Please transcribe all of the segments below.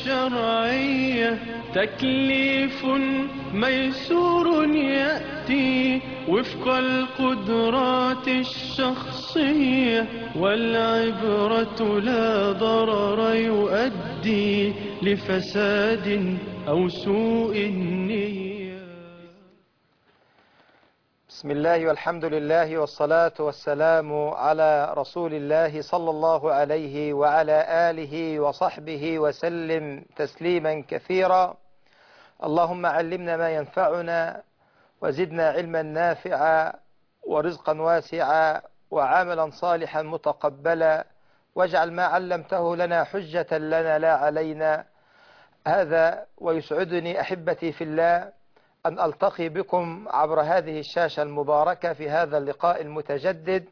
الشرعية تكليف ميسور يأتي وفق القدرات الشخصية والعبرة لا ضرر يؤدي لفساد أو سوء النية بسم الله والحمد لله والصلاة والسلام على رسول الله صلى الله عليه وعلى آله وصحبه وسلم تسليما كثيرا اللهم علمنا ما ينفعنا وزدنا علما نافعا ورزقا واسعا وعملا صالحا متقبلا واجعل ما علمته لنا حجة لنا لا علينا هذا ويسعدني أحبتي في الله أن ألتقي بكم عبر هذه الشاشة المباركة في هذا اللقاء المتجدد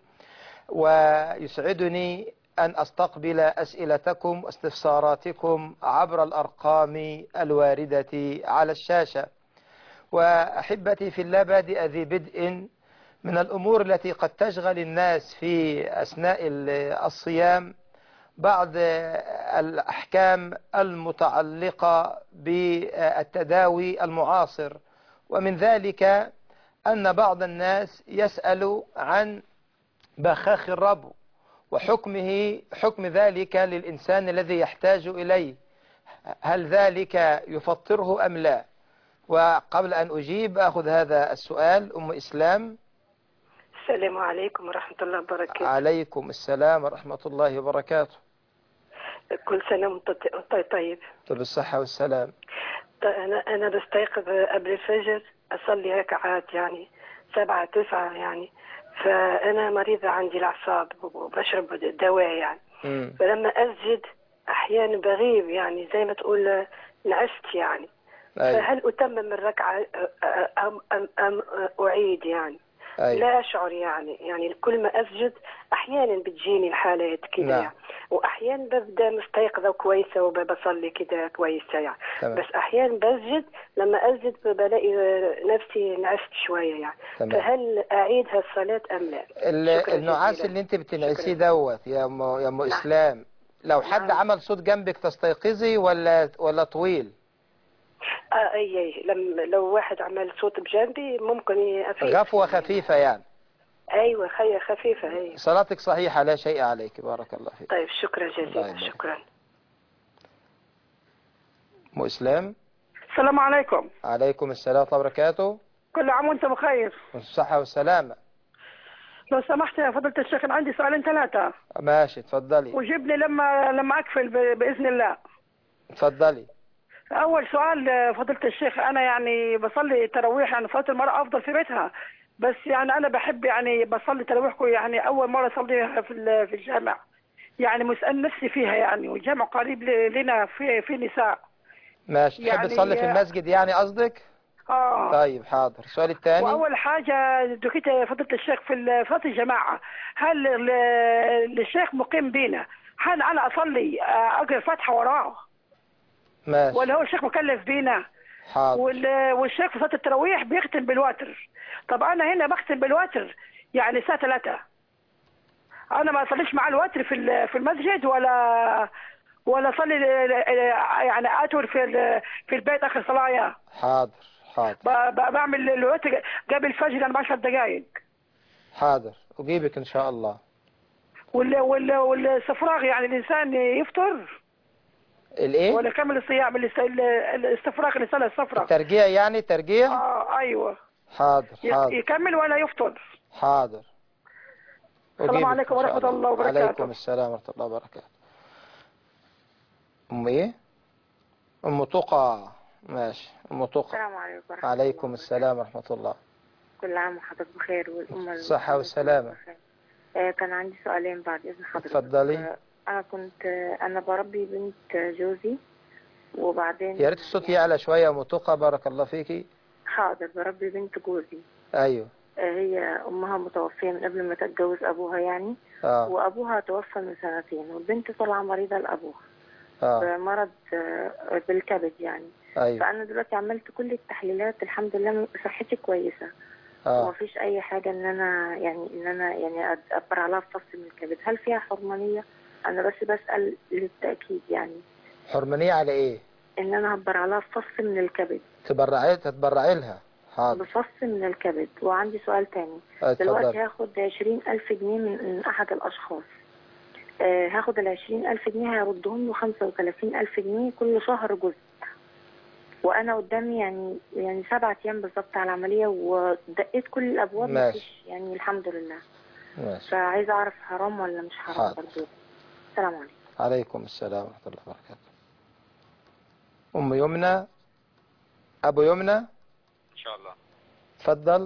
ويسعدني أن أستقبل أسئلتكم واستفساراتكم عبر الأرقام الواردة على الشاشة وأحبتي في الله بادئ ذي بدء من الأمور التي قد تشغل الناس في أثناء الصيام بعض الأحكام المتعلقة بالتداوي المعاصر ومن ذلك أن بعض الناس يسأل عن بخاخ الربو وحكمه حكم ذلك للإنسان الذي يحتاج إليه هل ذلك يفطره أم لا وقبل أن أجيب أخذ هذا السؤال أم إسلام السلام عليكم ورحمة الله وبركاته عليكم السلام ورحمة الله وبركاته كل سنة وانت طيب بالصحة والسلام أنا أنا بستيقظ قبل الفجر أصلي ركعات يعني سبعة تسعة يعني فأنا مريضة عندي الأعصاب وبشرب دواء يعني مم. فلما أسجد أحيانا بغيب يعني زي ما تقول نعست يعني أي. فهل أتمم الركعة أم, أم, أم أعيد يعني أي. لا أشعر يعني يعني كل ما أسجد أحيانا بتجيني الحالات كده نعم. يعني وأحيانا ببدأ مستيقظة كويسة وبصلي كده كويسة يعني تمام. بس أحيانا بسجد لما أسجد بلاقي نفسي نعست شوية يعني تمام. فهل أعيد هالصلاة أم لا؟ ال- شكراً النعاس جزيلاً. اللي انت بتنعسيه شكراً. دوت يا ام يا ام اسلام لو حد نعم. عمل صوت جنبك تستيقظي ولا ولا طويل آه أي أي لما لو واحد عمل صوت بجنبي ممكن أفيق غفوة خفيفة يعني أيوة خي خفيفة أي صلاتك صحيحة لا شيء عليك بارك الله فيك طيب شكرا الله جزيلا يبارك. شكرا ام اسلام السلام عليكم عليكم السلام ورحمة الله وبركاته كل عام وانت بخير والصحة والسلامة لو سمحت يا فضيلة الشيخ أنا عندي سؤالين ثلاثة ماشي اتفضلي وجبني لما لما أكفل ب- بإذن الله اتفضلي أول سؤال آه، فضيلة الشيخ أنا يعني بصلي تراويح يعني صلاة المرأة أفضل في بيتها بس يعني أنا بحب يعني بصلي تراويح كو- يعني أول مرة أصليها في ال- في الجامع يعني مسأل نفسي فيها يعني والجامع قريب ل- لنا في في نساء ماشي تحب يعني تصلي في يا- المسجد يعني قصدك آه طيب حاضر السؤال الثاني واول حاجه دكتور يا فضيله الشيخ في ال- صلاه الجماعه هل ال- الشيخ مقيم بينا هل انا اصلي آه، اقرا الفاتحه وراه ماشي ولا هو الشيخ مكلف بينا حاضر وال- والشيخ في صلاه التراويح بيختم بالوتر طب انا هنا بختم بالوتر يعني الساعه 3 انا ما اصليش مع الوتر في ال- في المسجد ولا ولا اصلي ل- ل- يعني اتور في ال- في البيت اخر صلاه حاضر حاضر ب- ب- بعمل الوتر قبل الفجر يعني ب 10 دقائق حاضر أجيبك إن شاء الله وال وال والاستفراغ يعني الانسان يفطر الإيه ولا كمل الصيام الاست- ال- الاستفراغ الانسان الصفراء الترجيع يعني ترجيع اه ايوه حاضر ي- حاضر يكمل ولا يفطر حاضر السلام أجيبك عليكم إن شاء ورحمة الله وبركاته. عليكم السلام ورحمة الله وبركاته أم إيه أم تقى ماشي أم تقى السلام عليكم ورحمة عليكم الله السلام ورحمة الله وبركاته. كل عام وحضرتك بخير والأمة الصحة المسلمة والسلامة. بخير. آه كان عندي سؤالين بعد إذن حضرتك اتفضلي. آه أنا كنت آه أنا بربي بنت جوزي وبعدين يا ريت الصوت يعلى شوية يا أم تقى بارك الله فيكي حاضر بربي بنت جوزي أيوه آه هي أمها متوفية من قبل ما تتجوز أبوها يعني آه وأبوها توفى من سنتين والبنت طالعة مريضة لأبوها آه بمرض آه بالكبد يعني أيوه فأنا دلوقتي عملت كل التحليلات الحمد لله صحتي كويسة آه ومفيش اي حاجه ان انا يعني ان انا يعني ابر عليها في فصل من الكبد هل فيها حرمانيه انا بس بسال للتاكيد يعني حرمانية على ايه ان انا هبر عليها بفص من الكبد تبرعي تتبرعي لها حاضر بفص من الكبد وعندي سؤال تاني اتفضل. دلوقتي هاخد عشرين ألف جنيه من من أحد الأشخاص آه هاخد العشرين ألف جنيه هيردهم له خمسة وثلاثين ألف جنيه كل شهر جزء وأنا قدامي يعني يعني سبعة أيام بالظبط على العملية ودقيت كل الأبواب ماشي. مفيش يعني الحمد لله ماشي فعايزة أعرف حرام ولا مش حرام حاضر. برضه السلام عليكم عليكم السلام ورحمة الله وبركاته أم يمنى أبو يمنى ان شاء الله تفضل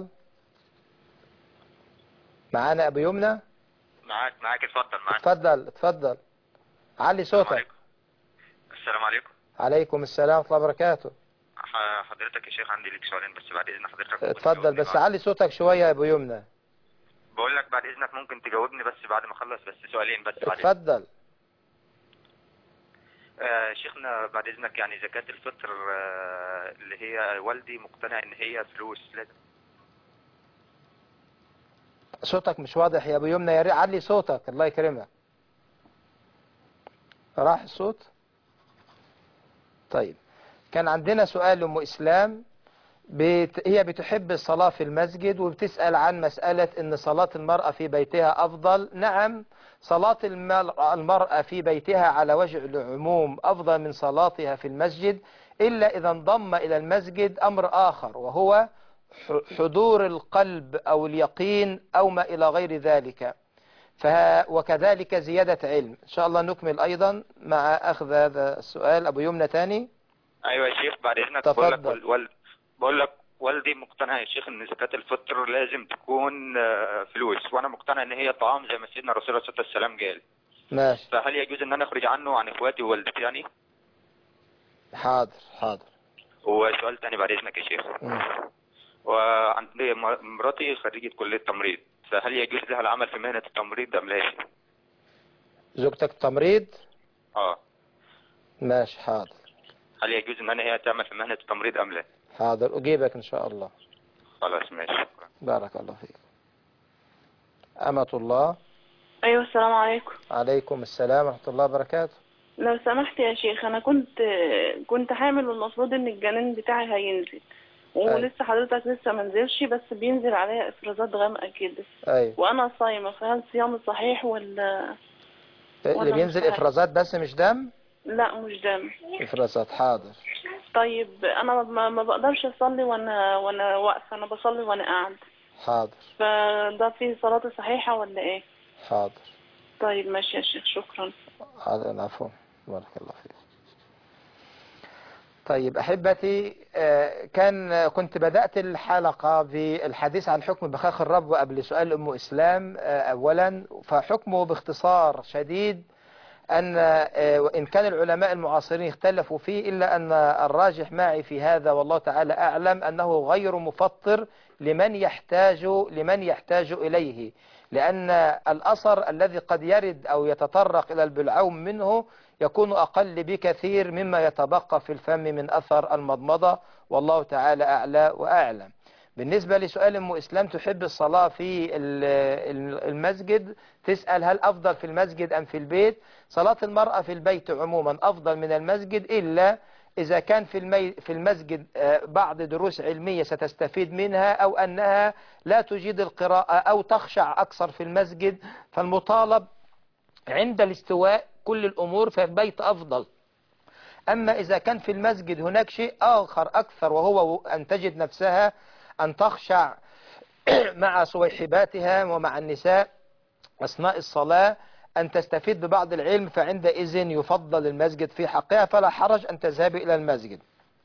معانا أبو يمنى معاك معاك اتفضل معاك تفضل تفضل علي السلام صوتك عليكم السلام عليكم عليكم السلام ورحمة الله وبركاته ح- حضرتك يا شيخ عندي ليك سؤالين بس بعد اذن حضرتك ممكن اتفضل تجاوبني بس بعد- علي صوتك شوية يا أبو يمنى بقول لك بعد اذنك ممكن تجاوبني بس بعد ما اخلص بس سؤالين بس بعد إذنك. اتفضل آه شيخنا بعد اذنك يعني زكاة الفطر آه اللي هي والدي مقتنع ان هي فلوس لازم صوتك مش واضح يا أبو يمنى يا ريت علي صوتك الله يكرمك راح الصوت طيب كان عندنا سؤال أم إسلام بت... هي بتحب الصلاة في المسجد وبتسأل عن مسألة أن صلاة المرأة في بيتها أفضل نعم صلاة المر- المرأة في بيتها على وجه العموم أفضل من صلاتها في المسجد إلا إذا انضم إلى المسجد أمر آخر وهو ح- حضور القلب أو اليقين أو ما إلى غير ذلك فها وكذلك زيادة علم إن شاء الله نكمل أيضا مع أخذ هذا السؤال أبو يمنى تاني ايوه يا شيخ بعد اذنك بقول لك تفضل. وال... وال... بقول لك والدي مقتنع يا شيخ ان زكاة الفطر لازم تكون آه، فلوس وانا مقتنع ان هي طعام زي ما سيدنا الرسول عليه الصلاه والسلام قال ماشي فهل يجوز ان انا اخرج عنه عن اخواتي ووالدتي يعني حاضر حاضر وسؤال تاني بعد اذنك يا شيخ مم. وعندي م- مراتي خريجة كلية تمريض فهل يجوز لها العمل في مهنة التمريض أم لا؟ زوجتك تمريض اه ماشي حاضر هل يجوز ان انا هي تعمل في مهنة التمريض ام لا؟ حاضر أجيبك إن شاء الله خلاص ماشي شكرا بارك الله فيك أمة الله ايوه السلام عليكم عليكم السلام ورحمة الله وبركاته لو سمحت يا شيخ انا كنت كنت حامل والمفروض ان الجنين بتاعي هينزل ولسه حضرتك لسه منزلش بس بينزل عليا افرازات غامقه كده أيوة وانا صايمه فهل صيامي صحيح ولا اللي وأنا بينزل مش عارف. إفرازات بس مش دم لا مش دم إفرازات حاضر طيب انا ما, ما بقدرش اصلي وانا وانا واقفه انا بصلي وانا قاعد حاضر فده فيه صلاتي صحيحه ولا ايه حاضر طيب ماشي يا شيخ شكرا حاضر العفو بارك الله فيك طيب أحبتي آه، كان كنت بدأت الحلقة بالحديث عن حكم بخاخ الرب قبل سؤال أم إسلام آه، أولا فحكمه باختصار شديد أن آه، وإن كان العلماء المعاصرين اختلفوا فيه إلا أن الراجح معي في هذا والله تعالى أعلم أنه غير مفطر لمن يحتاج لمن يحتاج إليه لأن الأثر الذي قد يرد أو يتطرق إلى البلعوم منه يكون أقل بكثير مما يتبقى في الفم من أثر المضمضة والله تعالى أعلى وأعلم بالنسبة لسؤال أم إسلام تحب الصلاة في ال- ال- المسجد تسأل هل أفضل في المسجد أم في البيت صلاة المرأة في البيت عموما أفضل من المسجد إلا إذا كان في المي في المسجد آه، بعض دروس علمية ستستفيد منها أو أنها لا تجيد القراءة أو تخشع أكثر في المسجد فالمطالب عند الاستواء كل الأمور في البيت أفضل أما إذا كان في المسجد هناك شيء آخر أكثر وهو أن تجد نفسها أن تخشع مع صويحباتها ومع النساء أثناء الصلاة أن تستفيد ببعض العلم فعندئذ يفضل المسجد في حقها فلا حرج أن تذهبي إلى المسجد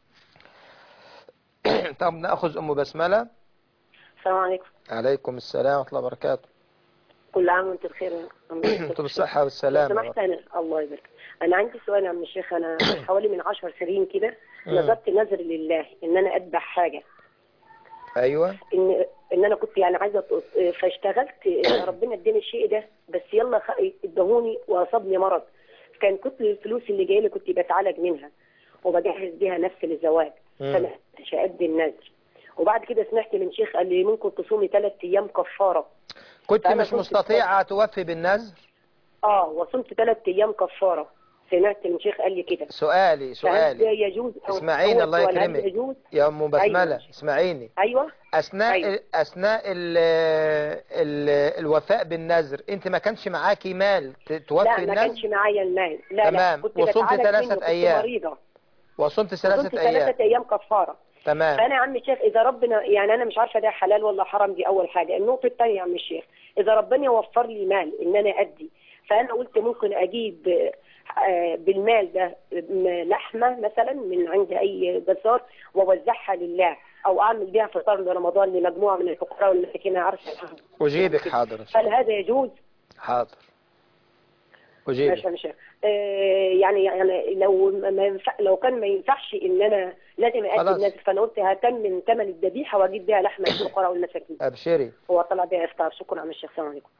طب نأخذ أم بسملة السلام عليكم عليكم السلام ورحمة الله وبركاته كل عام وانت بخير يا عم الشيخ. أنتم بالصحة لو والسلامة سمحت انا الله يبارك انا عندي سؤال يا عم الشيخ انا حوالي من 10 سنين كده مم. نذرت نذر لله ان انا اذبح حاجه أيوة ان ان انا كنت يعني عايزه أط- فاشتغلت ربنا اداني الشيء ده بس يلا خ- ادهوني واصابني مرض كان كتر الفلوس اللي جايه لي كنت بتعالج منها وبجهز بيها نفسي للزواج مم. فما قدرتش ادي النذر وبعد كده سمعت من شيخ قال لي ممكن تصومي ثلاث ايام كفاره كنت فأنا مش كنت مستطيعة توفي بالنذر اه وصمت ثلاث ايام كفاره سمعت من شيخ قال لي كده سؤالي فهل ده سؤالي يجوز أو اسمعيني هو الله السؤال هل يكرمك. يجوز يا ام بسمله أيوة. اسمعيني ايوه اثناء أيوة. اثناء ال ال الوفاء بالنذر انت ما كانش معاكي مال ت- توفي لا ما كانش النذر معايا المال لا تمام. لا كنت وصمت بتعالج ثلاثة منه، كنت أيام. مريضه وصمت كنت ثلاثة ايام ثلاثة ايام كفاره تمام فانا يا عم الشيخ اذا ربنا يعني انا مش عارفه ده حلال ولا حرام دي اول حاجه النقطه الثانيه يا عم الشيخ اذا ربنا وفر لي مال ان انا ادي فانا قلت ممكن اجيب آه، بالمال ده م- لحمه مثلا من عند اي جزار واوزعها لله او اعمل بيها فطار لرمضان لمجموعه من الفقراء والمساكين عارفه اجيبك حاضر إن شاء هل الله. هذا يجوز؟ حاضر ماشي اجيبك يا مشايخ آه، يعني يعني لو ما ما ينفع لو كان ما ينفعش ان انا لازم خلاص. ادي الناس فانا قلت هتم من ثمن الذبيحه واجيب بيها لحمه للفقراء والمساكين ابشري هو طلع بيها افطار شكرا عم الشيخ السلام عليكم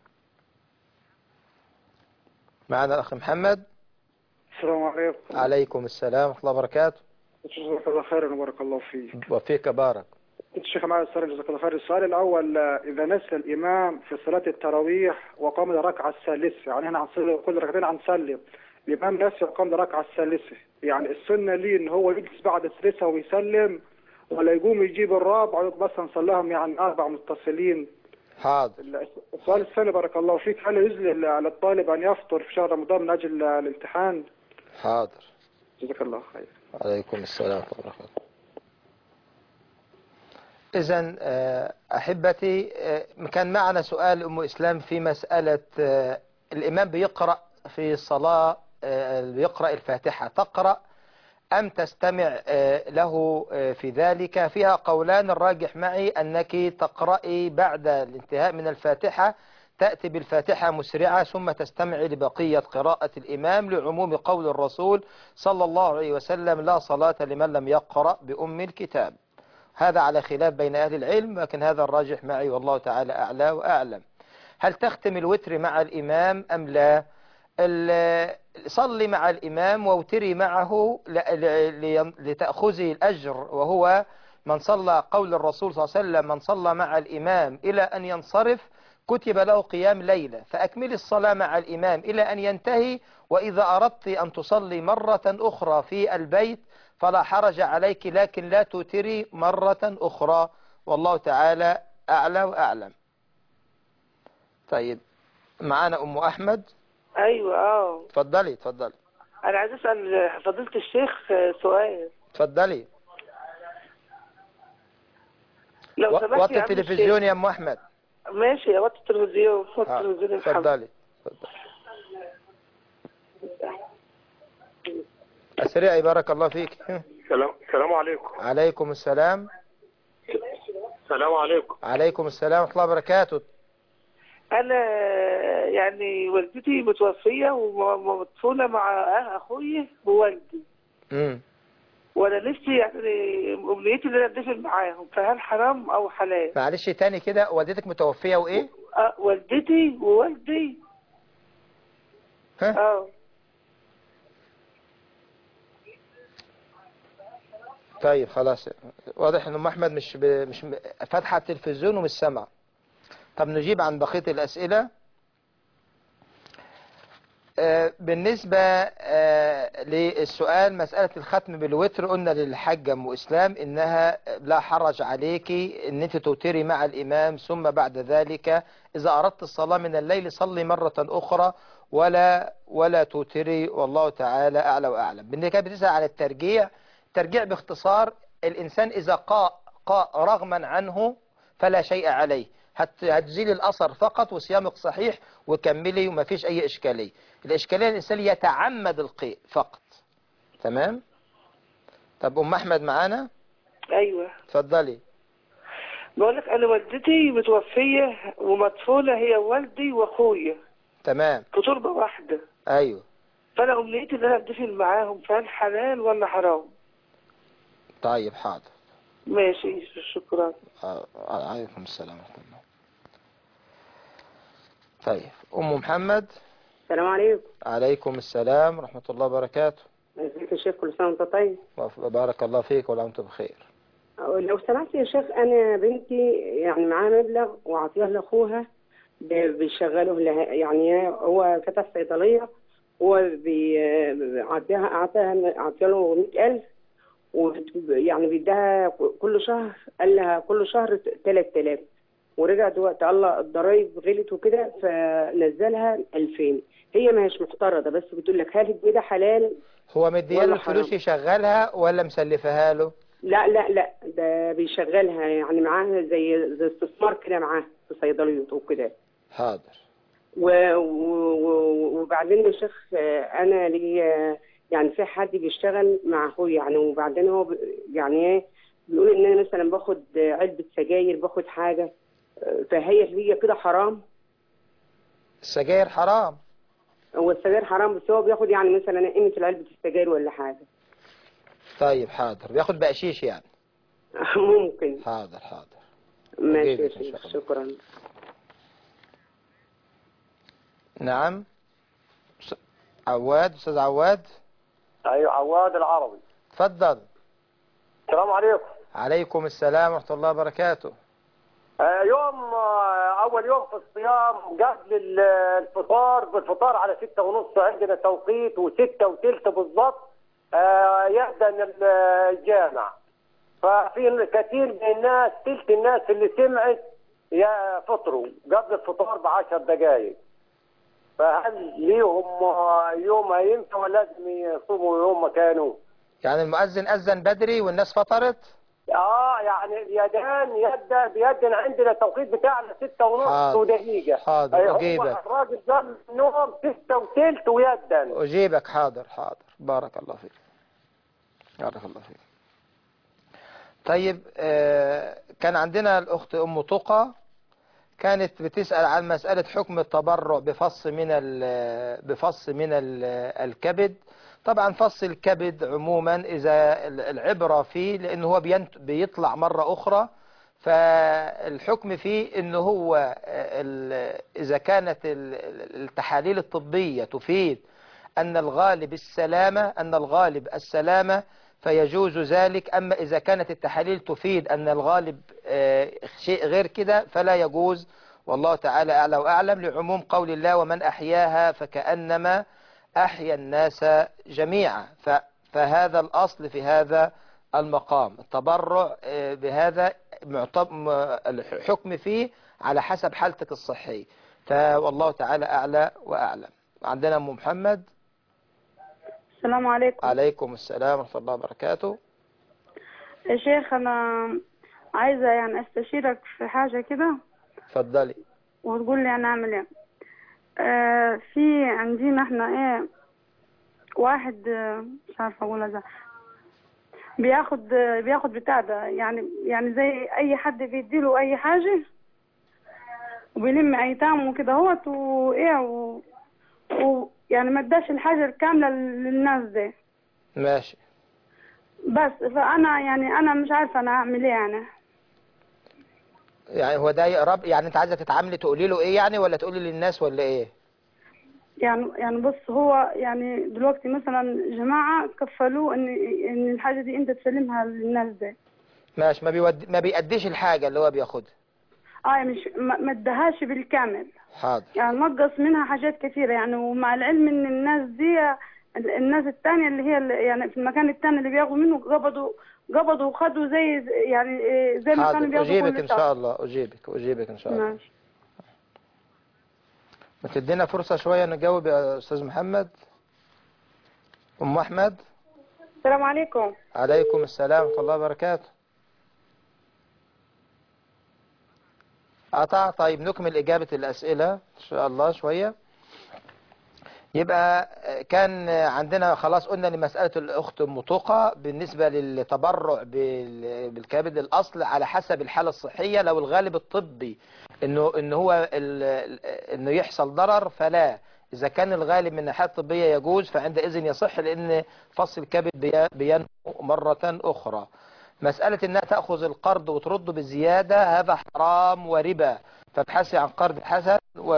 معنا الاخ محمد السلام عليكم عليكم السلام ورحمه الله وبركاته جزاك الله خيرا وبارك الله فيك وفيك بارك كنت شيخ معي السؤال جزاك الله خير السؤال الأول آه، إذا نسى الإمام في صلاة التراويح وقام للركعة الثالثة يعني هنا هنصلي كل ركعتين هنسلم الإمام نسي وقام للركعة الثالثة يعني السنة ليه إن هو يجلس بعد الثالثة ويسلم ولا يقوم يجيب الرابع ويبقى بس نصليهم يعني أربع متصلين حاضر السؤال الثاني بارك الله فيك هل يجوز لل- على الطالب أن يفطر في شهر رمضان من أجل الامتحان؟ حاضر جزاك الله خير عليكم السلام ورحمة الله وبركاته إذا أحبتي آه، كان معنا سؤال أم إسلام في مسألة آه، الإمام بيقرأ في الصلاة آه، بيقرأ الفاتحة تقرأ أم تستمع آه، له آه، في ذلك فيها قولان الراجح معي أنك تقرأي بعد الانتهاء من الفاتحة تأتي بالفاتحة مسرعة ثم تستمعي لبقية قراءة الإمام لعموم قول الرسول صلى الله عليه وسلم لا صلاة لمن لم يقرأ بأم الكتاب هذا على خلاف بين أهل العلم لكن هذا الراجح معي والله تعالى أعلى وأعلم هل تختم الوتر مع الإمام أم لا ال- صلي مع الإمام واوتري معه ل- ل- لين- لتأخذي الأجر وهو من صلى قول الرسول صلى الله عليه وسلم من صلى مع الإمام إلى أن ينصرف كتب له قيام ليلة فأكمل الصلاة مع الإمام إلى أن ينتهي وإذا أردت أن تصلي مرة أخرى في البيت فلا حرج عليك لكن لا توتري مرة أخرى والله تعالى أعلى وأعلم طيب معانا أم أحمد ايوه اه تفضلي تفضلي انا عايز اسال فضيله الشيخ آه، سؤال تفضلي لو و- سمحت وطي يا عم التلفزيون يا أم أحمد الشيخ. ماشي يا وطي التلفزيون وطي آه، التلفزيون يا محمد. تفضلي أسرعي بارك الله فيك السلام السلام عليكم عليكم السلام السلام عليكم عليكم السلام ورحمة الله وبركاته انا يعني والدتي متوفيه ومدفونه مع أه- اخويا ووالدي مم. وانا نفسي يعني امنيتي ان انا اتدفن معاهم فهل حرام او حلال؟ معلش تاني كده والدتك متوفية وإيه أه والدتي ووالدي ها؟ اه طيب خلاص واضح ان ام احمد مش ب... مش م- فاتحه التلفزيون ومش سامعه طب نجيب عن بقيه الاسئله آه، بالنسبة آه، للسؤال مسألة الختم بالوتر قلنا للحاجة أم إسلام إنها لا حرج عليكي إن أنت توتري مع الإمام ثم بعد ذلك إذا أردت الصلاة من الليل صلي مرة أخرى ولا ولا توتري والله تعالى أعلى وأعلم بالنسبة كانت بتسأل عن الترجيع الترجيع باختصار الإنسان إذا قاء قاء رغما عنه فلا شيء عليه هت- هتزيل الأثر فقط وصيامك صحيح وكملي وما فيش أي إشكالية الإشكالية الإنسان يتعمد القيء فقط تمام طب أم أحمد معانا ايوه اتفضلي بقول لك انا والدتي متوفيه ومدفونه هي والدي واخويا تمام في تربه واحده أيوه فانا امنيتي ان انا اتدفن معاهم فهل حلال ولا حرام؟ طيب حاضر ماشي شكرا آه، عليكم السلام ورحمة الله طيب أم محمد السلام عليكم عليكم السلام ورحمة الله وبركاته ازيك يا شيخ كل سنه وانت طيب بارك الله فيك وأنتم بخير لو سمحت يا شيخ انا بنتي يعني معاها مبلغ وعطيها لاخوها ب- بيشغله لها يعني هو فتح صيدليه هو بيعطيها أعطاها أعطيله 100000 ويعني بيديها كل شهر قال لها كل شهر 3000 ورجع دلوقتي الله الضرايب غلت وكده فنزلها 2000 هي ما هيش محترضة بس بتقول لك هل الجنيه ده حلال هو مديها ولا له الفلوس حرام؟ يشغلها ولا مسلفها له لا لا لا ده بيشغلها يعني معاها زي زي استثمار كده معاها في صيدلية وكده حاضر و- و- و- وبعدين يا شيخ آه، انا ليا يعني في حد بيشتغل مع اخويا يعني وبعدين هو ب- يعني ايه بيقول ان انا مثلا باخد علبة سجاير باخد حاجة آه، فهي هي كده حرام السجاير حرام هو السجاير حرام بس هو بياخد يعني مثلا قيمة علبة السجاير ولا حاجة طيب حاضر بياخد بقشيش يعني ممكن حاضر حاضر ماشي يا أجيبك إن شيخ شاء الله. شكرا نعم أس- عواد أستاذ عواد ايوه عواد العربي اتفضل السلام عليكم عليكم السلام ورحمة الله وبركاته آه، يوم آه، اول يوم في الصيام قبل ال- الفطار بالفطار على ستة ونص عندنا توقيت وستة وثلث بالضبط آه، يأذن ال- الجامع ففي كثير من الناس ثلث الناس اللي سمعت يا فطروا قبل الفطار بعشر دقائق فهل ليهم آه، يوم ينفع ولا لازم يصوموا يوم مكانه؟ يعني المؤذن أذن بدري والناس فطرت اه يعني اليدان يد بيدن عندنا توقيت بتاعنا ستة ونص حاضر. ودقيقة حاضر، أي هو أجيبك. الراجل قام من النوم ستة وثلث ويدن أجيبك حاضر حاضر بارك الله فيك بارك الله فيك طيب آه، كان عندنا الأخت أم طقى كانت بتسأل عن مسألة حكم التبرع بفص من ال- بفص من ال- الكبد طبعا فص الكبد عموما إذا ال- العبرة فيه لأنه هو بينت- بيطلع مرة أخرى فالحكم فيه أنه هو ال- إذا كانت ال- ال- التحاليل الطبية تفيد أن الغالب السلامة أن الغالب السلامة فيجوز ذلك أما إذا كانت التحاليل تفيد أن الغالب آه، شيء غير كده فلا يجوز والله تعالى أعلى وأعلم لعموم قول الله ومن أحياها فكأنما أحيا الناس جميعا ف- فهذا الأصل في هذا المقام التبرع آه، بهذا معتب- م- الحكم فيه على حسب حالتك الصحية فوالله تعالى أعلى وأعلم عندنا أم محمد السلام عليكم عليكم السلام ورحمة الله وبركاته يا شيخ انا عايزه يعني استشيرك في حاجه كده اتفضلي وتقول لي انا اعمل ايه آه في عندنا احنا ايه واحد آه، مش عارفه اقولها ازاي بياخد آه، بياخد بتاع ده يعني يعني زي اي حد بيديله اي حاجه وبيلم ايتام وكده هوت وايه و... و... يعني ما اداش الحاجه الكامله للناس دي ماشي بس فانا يعني انا مش عارفه انا اعمل ايه يعني يعني هو ده يقرب يعني انت عايزه تتعاملي تقولي له ايه يعني ولا تقولي للناس ولا ايه يعني يعني بص هو يعني دلوقتي مثلا جماعة كفلوه ان ان الحاجة دي انت تسلمها للناس دي ماشي ما بيود... ما بيأديش الحاجة اللي هو بياخدها اه مش ما ما ادهاش بالكامل حاضر يعني نقص منها حاجات كثيرة يعني ومع العلم ان الناس دي ال- الناس التانية اللي هي اللي يعني في المكان التاني اللي بياخدوا منه قبضوا قبضوا وخدوا زي يعني إيه زي ما كانوا حاضر بياخدوا اجيبك كل ان شهر. شاء الله اجيبك اجيبك ان شاء الله ماشي ما تدينا فرصة شوية نجاوب يا استاذ محمد ام احمد السلام عليكم عليكم السلام ورحمة الله وبركاته قطع طيب نكمل إجابة الأسئلة إن شاء الله شوية يبقى كان عندنا خلاص قلنا لمسألة الأخت مطوقة بالنسبة للتبرع بال- بالكبد الأصل على حسب الحالة الصحية لو الغالب الطبي إنه إن هو ال- إنه يحصل ضرر فلا إذا كان الغالب من الناحية الطبية يجوز فعندئذ يصح لأن فصل الكبد بي- بينمو مرة أخرى مسألة إنها تأخذ القرض وترده بزيادة هذا حرام وربا فابحثي عن قرض حسن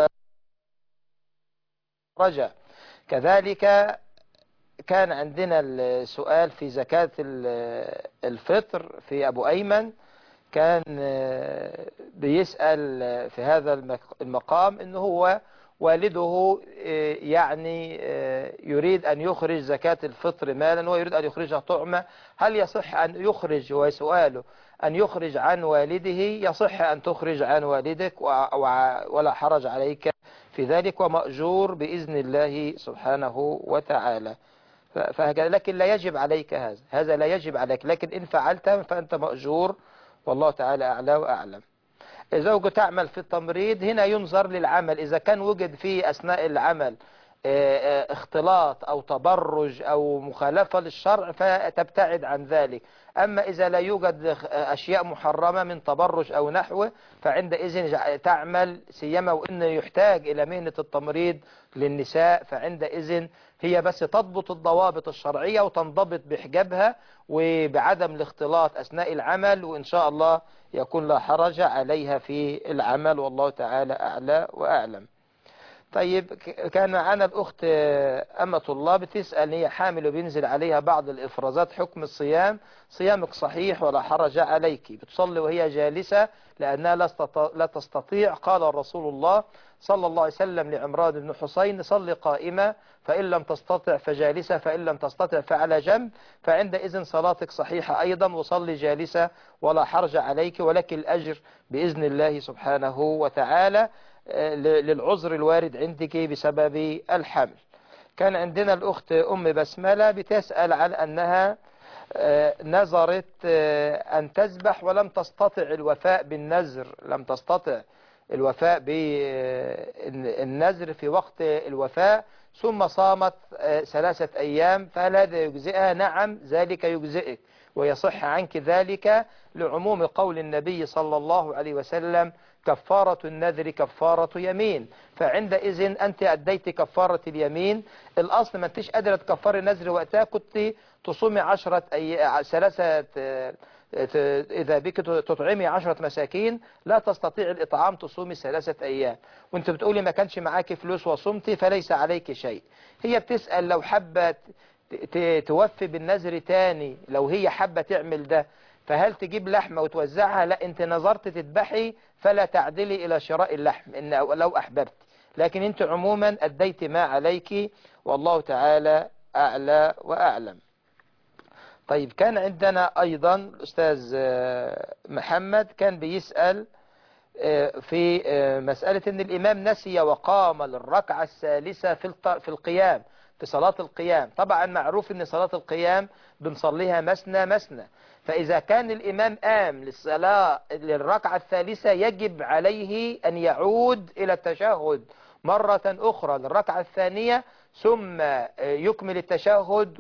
ورجع كذلك كان عندنا السؤال في زكاة ال- الفطر في أبو أيمن كان بيسأل في هذا المق- المقام إنه هو والده آه، يعني آه، يريد أن يخرج زكاة الفطر مالا ويريد أن يخرجها طعمة هل يصح أن يخرج هو سؤاله أن يخرج عن والده يصح أن تخرج عن والدك و- وع- ولا حرج عليك في ذلك ومأجور بإذن الله سبحانه وتعالى ف- فهكذا لكن لا يجب عليك هذا هذا لا يجب عليك لكن إن فعلت فأنت مأجور والله تعالى أعلى وأعلم زوجة تعمل في التمريض هنا ينظر للعمل إذا كان وجد في أثناء العمل آه، آه، اختلاط أو تبرج أو مخالفة للشرع فتبتعد عن ذلك أما إذا لا يوجد خ- أشياء محرمة من تبرج أو نحوه فعندئذ جع- تعمل سيما وإن يحتاج إلى مهنة التمريض للنساء فعندئذ هي بس تضبط الضوابط الشرعية وتنضبط بحجابها وبعدم الاختلاط أثناء العمل وإن شاء الله يكون لا حرج عليها في العمل والله تعالى أعلى وأعلم طيب ك- كان معنا الأخت آه، أمة الله بتسأل هي حامل وبينزل عليها بعض الإفرازات حكم الصيام صيامك صحيح ولا حرج عليك بتصلي وهي جالسة لأنها لا استط- لا تستطيع قال رسول الله صلى الله عليه وسلم لعمران بن حسين صلي قائمة فإن لم تستطع فجالسة فإن لم تستطع فعلى جنب فعندئذ صلاتك صحيحة أيضا وصلي جالسة ولا حرج عليك ولك الأجر بإذن الله سبحانه وتعالى آه، ل- للعذر الوارد عندك بسبب الحمل كان عندنا الأخت أم بسملة بتسأل عن أنها آه، نظرت آه، أن تذبح ولم تستطع الوفاء بالنذر لم تستطع الوفاء بالنذر في وقت الوفاء ثم صامت آه، ثلاثة أيام فهل هذا يجزئها نعم ذلك يجزئك ويصح عنك ذلك لعموم قول النبي صلى الله عليه وسلم كفارة النذر كفارة يمين فعندئذ أنت أديت كفارة اليمين الأصل ما انتش قادرة تكفر النذر وقتها كنت تصومي عشرة أي... ثلاثة آه، ت- إذا بك تطعمي عشرة مساكين لا تستطيع الإطعام تصومي ثلاثة أيام وانت بتقولي ما كانش معاك فلوس وصمتي فليس عليك شيء هي بتسأل لو حابة ت- ت- توفي بالنذر تاني لو هي حابة تعمل ده فهل تجيب لحمة وتوزعها لا انت نظرت تذبحي فلا تعدلي إلى شراء اللحم إن لو أحببت لكن انت عموما أديت ما عليك والله تعالى أعلى وأعلم طيب كان عندنا أيضا الأستاذ آه، محمد كان بيسأل آه، في آه، مسألة أن الإمام نسي وقام للركعة الثالثة في الط- في القيام في صلاة القيام طبعا معروف أن صلاة القيام بنصليها مسنى مسنى فإذا كان الإمام قام للصلاة للركعة الثالثة يجب عليه أن يعود إلى التشهد مرة أخرى للركعة الثانية ثم آه، يكمل التشهد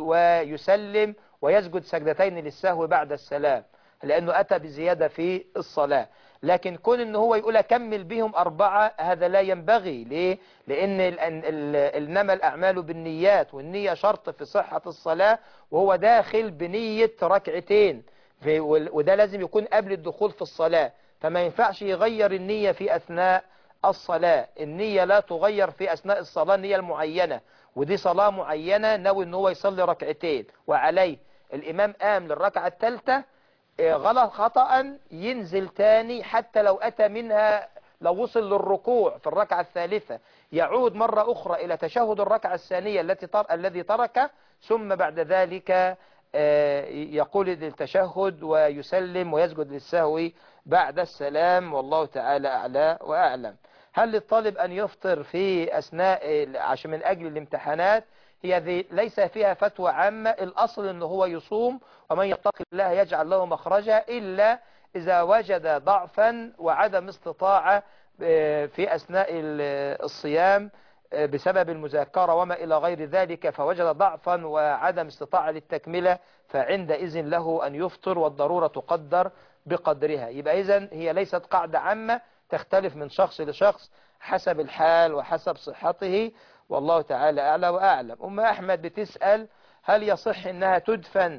ويسلم ويسجد سجدتين للسهو بعد السلام لأنه أتى بزيادة في الصلاة لكن كون ان هو يقول اكمل بهم أربعة هذا لا ينبغي ليه؟ لأن ال- ال- إنما الأعمال بالنيات والنية شرط في صحة الصلاة وهو داخل بنية ركعتين في- وال- وده لازم يكون قبل الدخول في الصلاة فما ينفعش يغير النية في أثناء الصلاة النية لا تغير في أثناء الصلاة النية المعينة ودي صلاة معينة ناوي ان هو يصلي ركعتين وعليه الإمام قام للركعة الثالثة آه، غلط خطأ ينزل تاني حتى لو أتى منها لو وصل للركوع في الركعة الثالثة يعود مرة أخرى إلى تشهد الركعة الثانية التي تر... الذي ترك ثم بعد ذلك آه، يقول التشهد ويسلم ويسجد للسهو بعد السلام والله تعالى أعلى وأعلم هل للطالب أن يفطر في أثناء ال- عشان من أجل الامتحانات هي ذي ليس فيها فتوى عامة الأصل أنه هو يصوم ومن يتق الله يجعل له مخرجا إلا إذا وجد ضعفا وعدم استطاعة آه، في أثناء ال- الصيام آه، بسبب المذاكرة وما إلى غير ذلك فوجد ضعفا وعدم استطاعة للتكملة فعندئذ له أن يفطر والضرورة تقدر بقدرها يبقى إذن هي ليست قاعدة عامة تختلف من شخص لشخص حسب الحال وحسب صحته والله تعالى أعلى وأعلم أم أحمد بتسأل هل يصح أنها تدفن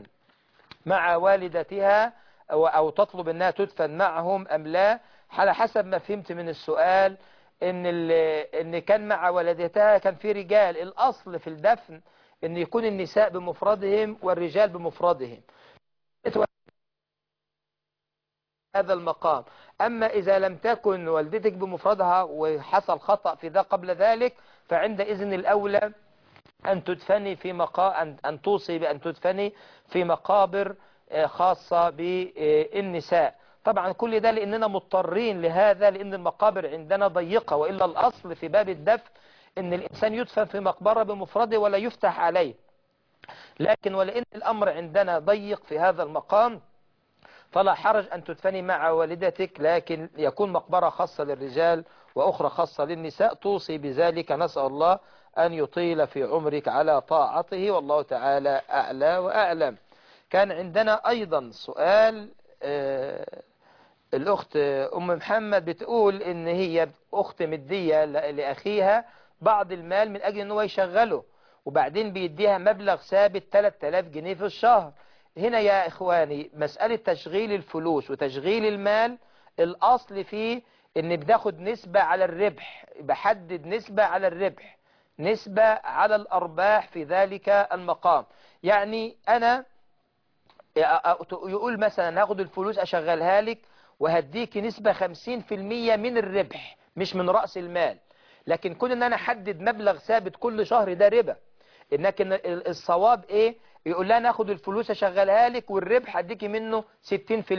مع والدتها أو, أو تطلب أنها تدفن معهم أم لا على حسب ما فهمت من السؤال إن, ال- إن كان مع والدتها كان في رجال الأصل في الدفن أن يكون النساء بمفردهم والرجال بمفردهم هذا المقام أما إذا لم تكن والدتك بمفردها وحصل خطأ في ذا قبل ذلك فعندئذ الأولى أن تدفني في مقا أن أن توصي بأن تدفني في مقابر آه، خاصة بالنساء طبعا كل ده لأننا مضطرين لهذا لأن المقابر عندنا ضيقة وإلا الأصل في باب الدفن أن الإنسان يدفن في مقبرة بمفرده ولا يفتح عليه لكن ولأن الأمر عندنا ضيق في هذا المقام فلا حرج أن تدفني مع والدتك لكن يكون مقبرة خاصة للرجال وأخرى خاصة للنساء توصي بذلك نسأل الله أن يطيل في عمرك على طاعته والله تعالى أعلى وأعلم كان عندنا أيضا سؤال آه، الأخت أم محمد بتقول إن هي أخت مدية ل- لأخيها بعض المال من أجل أنه يشغله وبعدين بيديها مبلغ ثابت 3000 جنيه في الشهر هنا يا إخواني مسألة تشغيل الفلوس وتشغيل المال الأصل فيه إن بتاخد نسبة على الربح بحدد نسبة على الربح نسبة على الأرباح في ذلك المقام يعني أنا يقول مثلا هاخد الفلوس أشغلها لك وهديك نسبة 50% من الربح مش من رأس المال لكن كون ان انا احدد مبلغ ثابت كل شهر ده ربا لكن ال- الصواب ايه يقول لها ناخد الفلوس اشغلها لك والربح هديكي منه 60%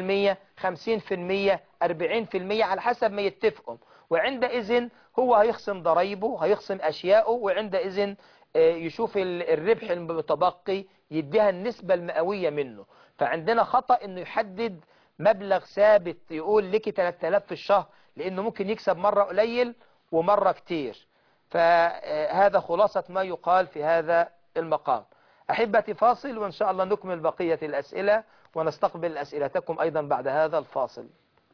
50% 40% على حسب ما يتفقوا وعندئذ هو هيخصم ضرايبه هيخصم اشياءه وعندئذ آه، يشوف ال- الربح المتبقي يديها النسبة المئوية منه فعندنا خطأ انه يحدد مبلغ ثابت يقول لك 3000 في الشهر لانه ممكن يكسب مرة قليل ومرة كتير فهذا خلاصة ما يقال في هذا المقام أحبتي فاصل وإن شاء الله نكمل بقية الأسئلة ونستقبل أسئلتكم أيضا بعد هذا الفاصل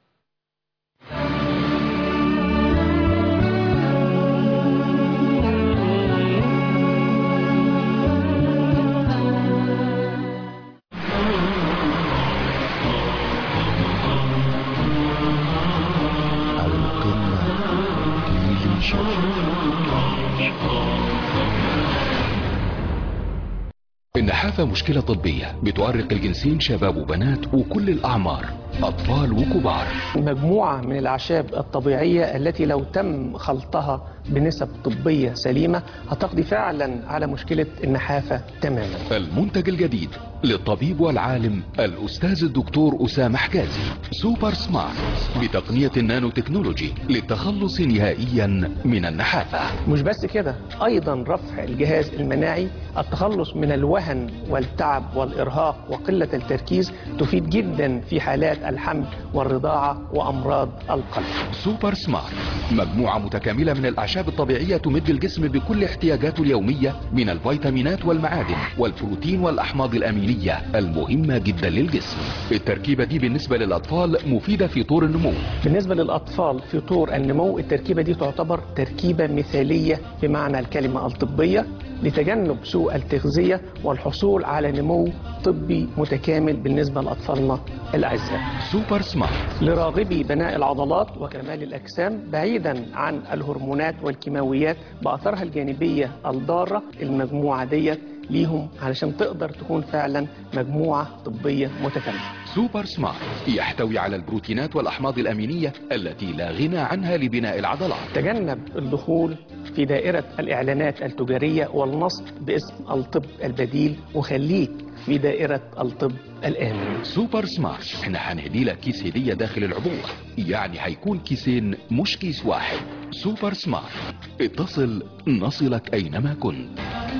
النحافة مشكلة طبية بتؤرق الجنسين شباب وبنات وكل الأعمار أطفال وكبار مجموعة من الأعشاب الطبيعية التي لو تم خلطها بنسب طبية سليمة هتقضي فعلا على مشكلة النحافة تماما المنتج الجديد للطبيب والعالم الأستاذ الدكتور أسامة حجازي سوبر سمارت بتقنية النانو تكنولوجي للتخلص نهائيا من النحافة مش بس كده أيضا رفع الجهاز المناعي التخلص من الوهن والتعب والإرهاق وقلة التركيز تفيد جدا في حالات الحمل والرضاعة وأمراض القلب سوبر سمارت مجموعة متكاملة من الأعشاب الطبيعية تمد الجسم بكل احتياجاته اليومية من الفيتامينات والمعادن والبروتين والأحماض الأمينية المهمة جدا للجسم التركيبة دي بالنسبة للأطفال مفيدة في طور النمو بالنسبة للأطفال في طور النمو التركيبة دي تعتبر تركيبة مثالية بمعنى الكلمة الطبية لتجنب سوء التغذية والحصول على نمو طبي متكامل بالنسبة لأطفالنا الأعزاء سوبر سمارت لراغبي بناء العضلات وكمال الأجسام بعيدا عن الهرمونات والكيماويات بأثرها الجانبية الضارة المجموعة ديت ليهم علشان تقدر تكون فعلا مجموعة طبية متكاملة سوبر سمارت يحتوي على البروتينات والأحماض الأمينية التي لا غنى عنها لبناء العضلات تجنب الدخول في دائرة الإعلانات التجارية والنصب باسم الطب البديل وخليك في دائرة الطب الآمن سوبر سمارت احنا هنهدي لك كيس هدية داخل العبوة يعني هيكون كيسين مش كيس واحد سوبر سمارت اتصل نصلك أينما كنت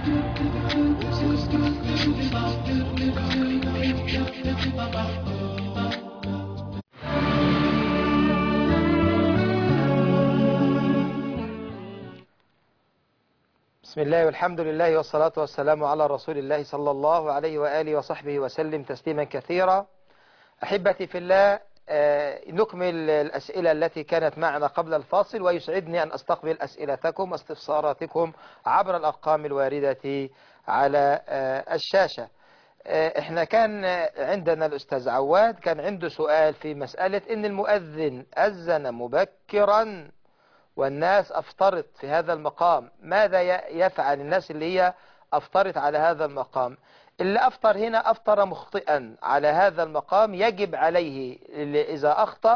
بسم الله والحمد لله والصلاة والسلام على رسول الله صلى الله عليه وآله وصحبه وسلم تسليما كثيرا أحبتي في الله آه، نكمل الأسئلة التي كانت معنا قبل الفاصل ويسعدني أن أستقبل أسئلتكم واستفساراتكم عبر الأرقام الواردة على آه، الشاشة آه، احنا كان عندنا الأستاذ عواد كان عنده سؤال في مسألة إن المؤذن أذن مبكرا والناس أفطرت في هذا المقام ماذا ي- يفعل الناس اللي هي أفطرت على هذا المقام اللي أفطر هنا أفطر مخطئا على هذا المقام يجب عليه اللي إذا أخطأ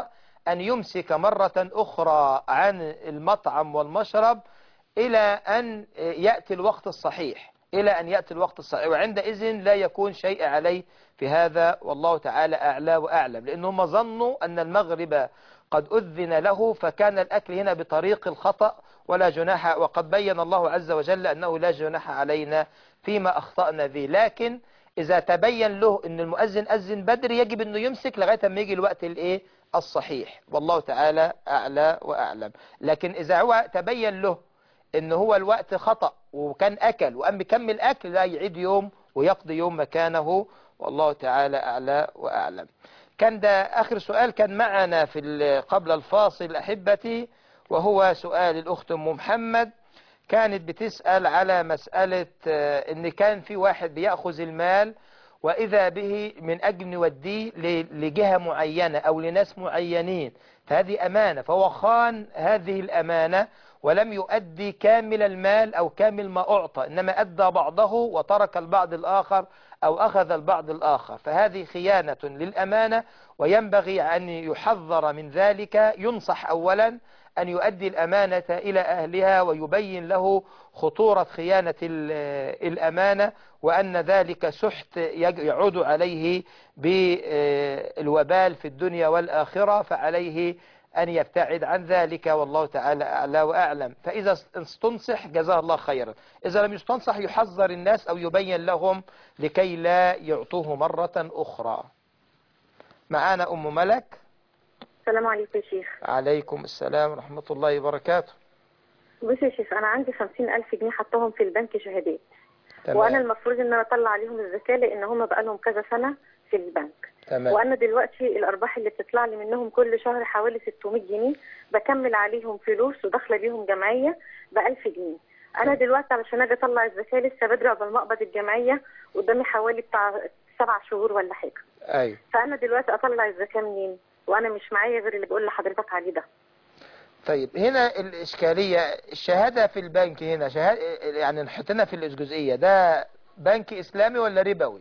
أن يمسك مرة أخرى عن المطعم والمشرب إلى أن يأتي الوقت الصحيح إلى أن يأتي الوقت الصحيح وعندئذ لا يكون شيء عليه في هذا والله تعالى أعلى وأعلم لأنهم ظنوا أن المغرب قد أذن له فكان الأكل هنا بطريق الخطأ ولا جناح وقد بين الله عز وجل أنه لا جناح علينا فيما أخطأنا فيه لكن إذا تبين له أن المؤذن أذن بدري يجب أنه يمسك لغاية ما يجي الوقت الإيه الصحيح والله تعالى أعلى وأعلم لكن إذا هو تبين له ان هو الوقت خطأ وكان اكل وقام مكمل اكل لا يعيد يوم ويقضي يوم مكانه والله تعالى اعلى واعلم كان ده اخر سؤال كان معنا في ال- قبل الفاصل احبتي وهو سؤال الاخت ام محمد كانت بتسأل على مسألة آه، ان كان في واحد بيأخذ المال وإذا به من أجل يوديه ل- لجهة معينة أو لناس معينين فهذه أمانة فهو خان هذه الأمانة ولم يؤدي كامل المال أو كامل ما أعطى إنما أدى بعضه وترك البعض الآخر أو أخذ البعض الآخر فهذه خيانة للأمانة وينبغي أن يحذر من ذلك ينصح أولا أن يؤدي الأمانة إلى أهلها ويبين له خطورة خيانة ال- الأمانة وأن ذلك سحت يج- يعود عليه بالوبال في الدنيا والآخرة فعليه أن يبتعد عن ذلك والله تعالى أعلى وأعلم فإذا استنصح جزاه الله خيرا إذا لم يستنصح يحذر الناس أو يبين لهم لكي لا يعطوه مرة أخرى معانا أم ملك السلام عليكم يا شيخ عليكم السلام ورحمة الله وبركاته بص يا شيخ انا عندي خمسين الف جنيه حطهم في البنك شهادات تمام. وانا المفروض ان انا اطلع عليهم الزكاه لان هم بقالهم كذا سنه في البنك تمام. وانا دلوقتي الارباح اللي بتطلع لي منهم كل شهر حوالي 600 جنيه بكمل عليهم فلوس وداخله بيهم جمعيه ب 1000 جنيه انا دلوقتي علشان اجي اطلع الزكاه لسه بدري قبل ما اقبض الجمعيه قدامي حوالي بتاع سبع شهور ولا حاجه أيوة فانا دلوقتي اطلع الزكاه منين وانا مش معايا غير اللي بقول لحضرتك عليه ده طيب هنا الإشكالية الشهادة في البنك هنا شهادة يعني نحطنا في الجزئية ده بنك إسلامي ولا ربوي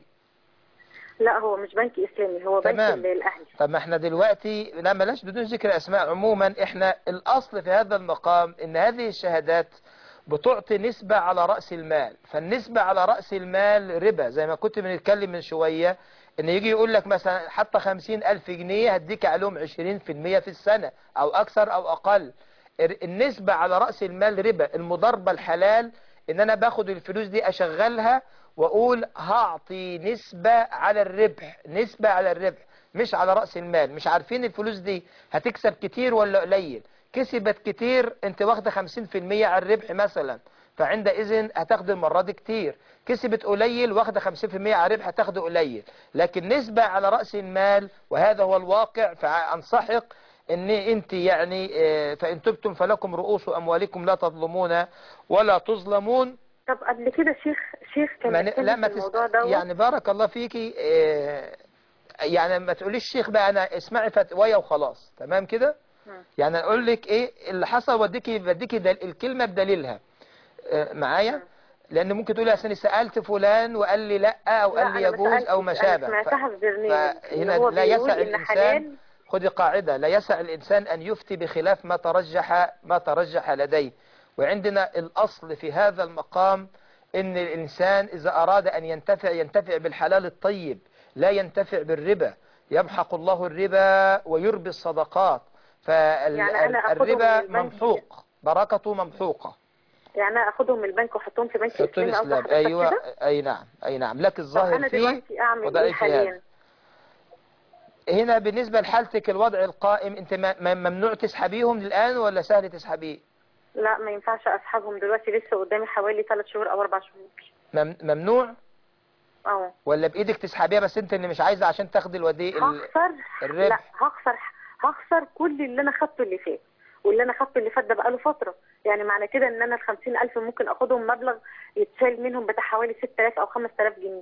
لا هو مش بنك اسلامي هو بنك تمام. الاهلي طب ما احنا دلوقتي لا بلاش بدون ذكر اسماء عموما احنا الاصل في هذا المقام ان هذه الشهادات بتعطي نسبة على رأس المال فالنسبة على رأس المال ربا زي ما كنت بنتكلم من شوية ان يجي يقول لك مثلا حتى خمسين الف جنيه هديك عليهم عشرين في المية في السنة او اكثر او اقل ال- النسبة على رأس المال ربا المضاربة الحلال ان انا باخد الفلوس دي اشغلها واقول هعطي نسبة على الربح نسبة على الربح مش على رأس المال مش عارفين الفلوس دي هتكسب كتير ولا قليل كسبت كتير انت واخده 50% على الربح مثلا فعندئذ هتاخد المرة دي كتير كسبت قليل واخده 50% على الربح هتاخده قليل لكن نسبة على رأس المال وهذا هو الواقع فأنصحك ان انت يعني آه، فان تبتم فلكم رؤوس اموالكم لا تظلمون ولا تظلمون طب قبل كده شيخ شيخ كان ما ن- بيتكلم لا ما في تس... الموضوع دوت يعني بارك الله فيكي آه، يعني ما تقوليش شيخ بقى انا اسمعي فتوايا وخلاص تمام كده مم. يعني اقول لك ايه اللي حصل وديكي بديكي دل... الكلمه بدليلها آه، معايا لان ممكن تقولي اصل أنا سالت فلان وقال لي لا او لا، قال لي أنا ما يجوز او ما سألتش، أنا شابه سمعتها في برنامج فهنا إن هو لا بيقول يسع إن الانسان حلال خدي قاعدة لا يسع الإنسان أن يفتي بخلاف ما ترجح ما ترجح لديه وعندنا الأصل في هذا المقام أن الإنسان إذا أراد أن ينتفع ينتفع بالحلال الطيب لا ينتفع بالربا يمحق الله الربا ويربي الصدقات يعني أنا أخدهم فالربا من البنك. ممحوق بركته ممحوقة يعني أنا اخدهم من البنك واحطهم في بنك حط اسلامي او الإسلام حضرتك أيوة كده أي نعم أي نعم لك طب الظاهر انا فيه دلوقتي اعمل ايه وضعيف في هذا حاليا هنا بالنسبة لحالتك الوضع القائم انت م- م- ممنوع تسحبيهم الآن ولا سهل تسحبيه لا ما ينفعش اسحبهم دلوقتي لسه قدامي حوالي 3 شهور او 4 شهور مم- ممنوع اه ولا بإيدك تسحبيها بس انت اللي مش عايزة عشان تاخدي الودي ال- هخسر الربح لا هخسر هخسر كل اللي انا خدته اللي فات واللي انا خدته اللي فات ده بقاله فتره يعني معنى كده ان انا ال 50000 ممكن اخدهم مبلغ يتشال منهم بتاع حوالي 6000 او 5000 جنيه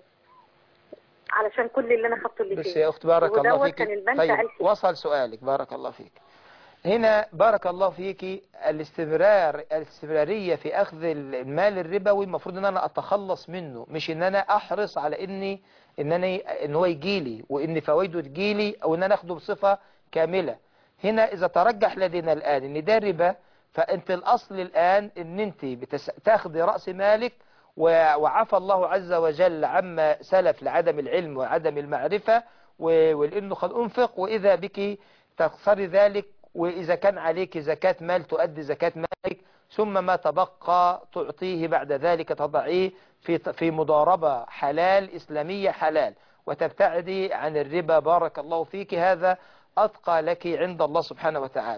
علشان كل اللي انا خدته اللي فات بس يا أخت بارك الله ودوت فيك كان البنك طيب قال لي. وصل سؤالك بارك الله فيك هنا بارك الله فيك الاستمرار الاستمرارية في أخذ المال الربوي المفروض ان انا اتخلص منه مش ان انا احرص على اني ان انا ان هو يجيلي وان فوائده تجيلي او ان انا اخده بصفة كاملة هنا إذا ترجح لدينا الآن إن ده ربا فأنت الأصل الآن إن أنت بتس... تاخذي رأس مالك و- وعفى الله عز وجل عما سلف لعدم العلم وعدم المعرفة و- ولأنه قد أنفق وإذا بك تخسري ذلك وإذا كان عليك زكاة مال تؤدي زكاة مالك ثم ما تبقى تعطيه بعد ذلك تضعيه في في مضاربة حلال إسلامية حلال وتبتعدي عن الربا بارك الله فيك هذا أتقى لك عند الله سبحانه وتعالى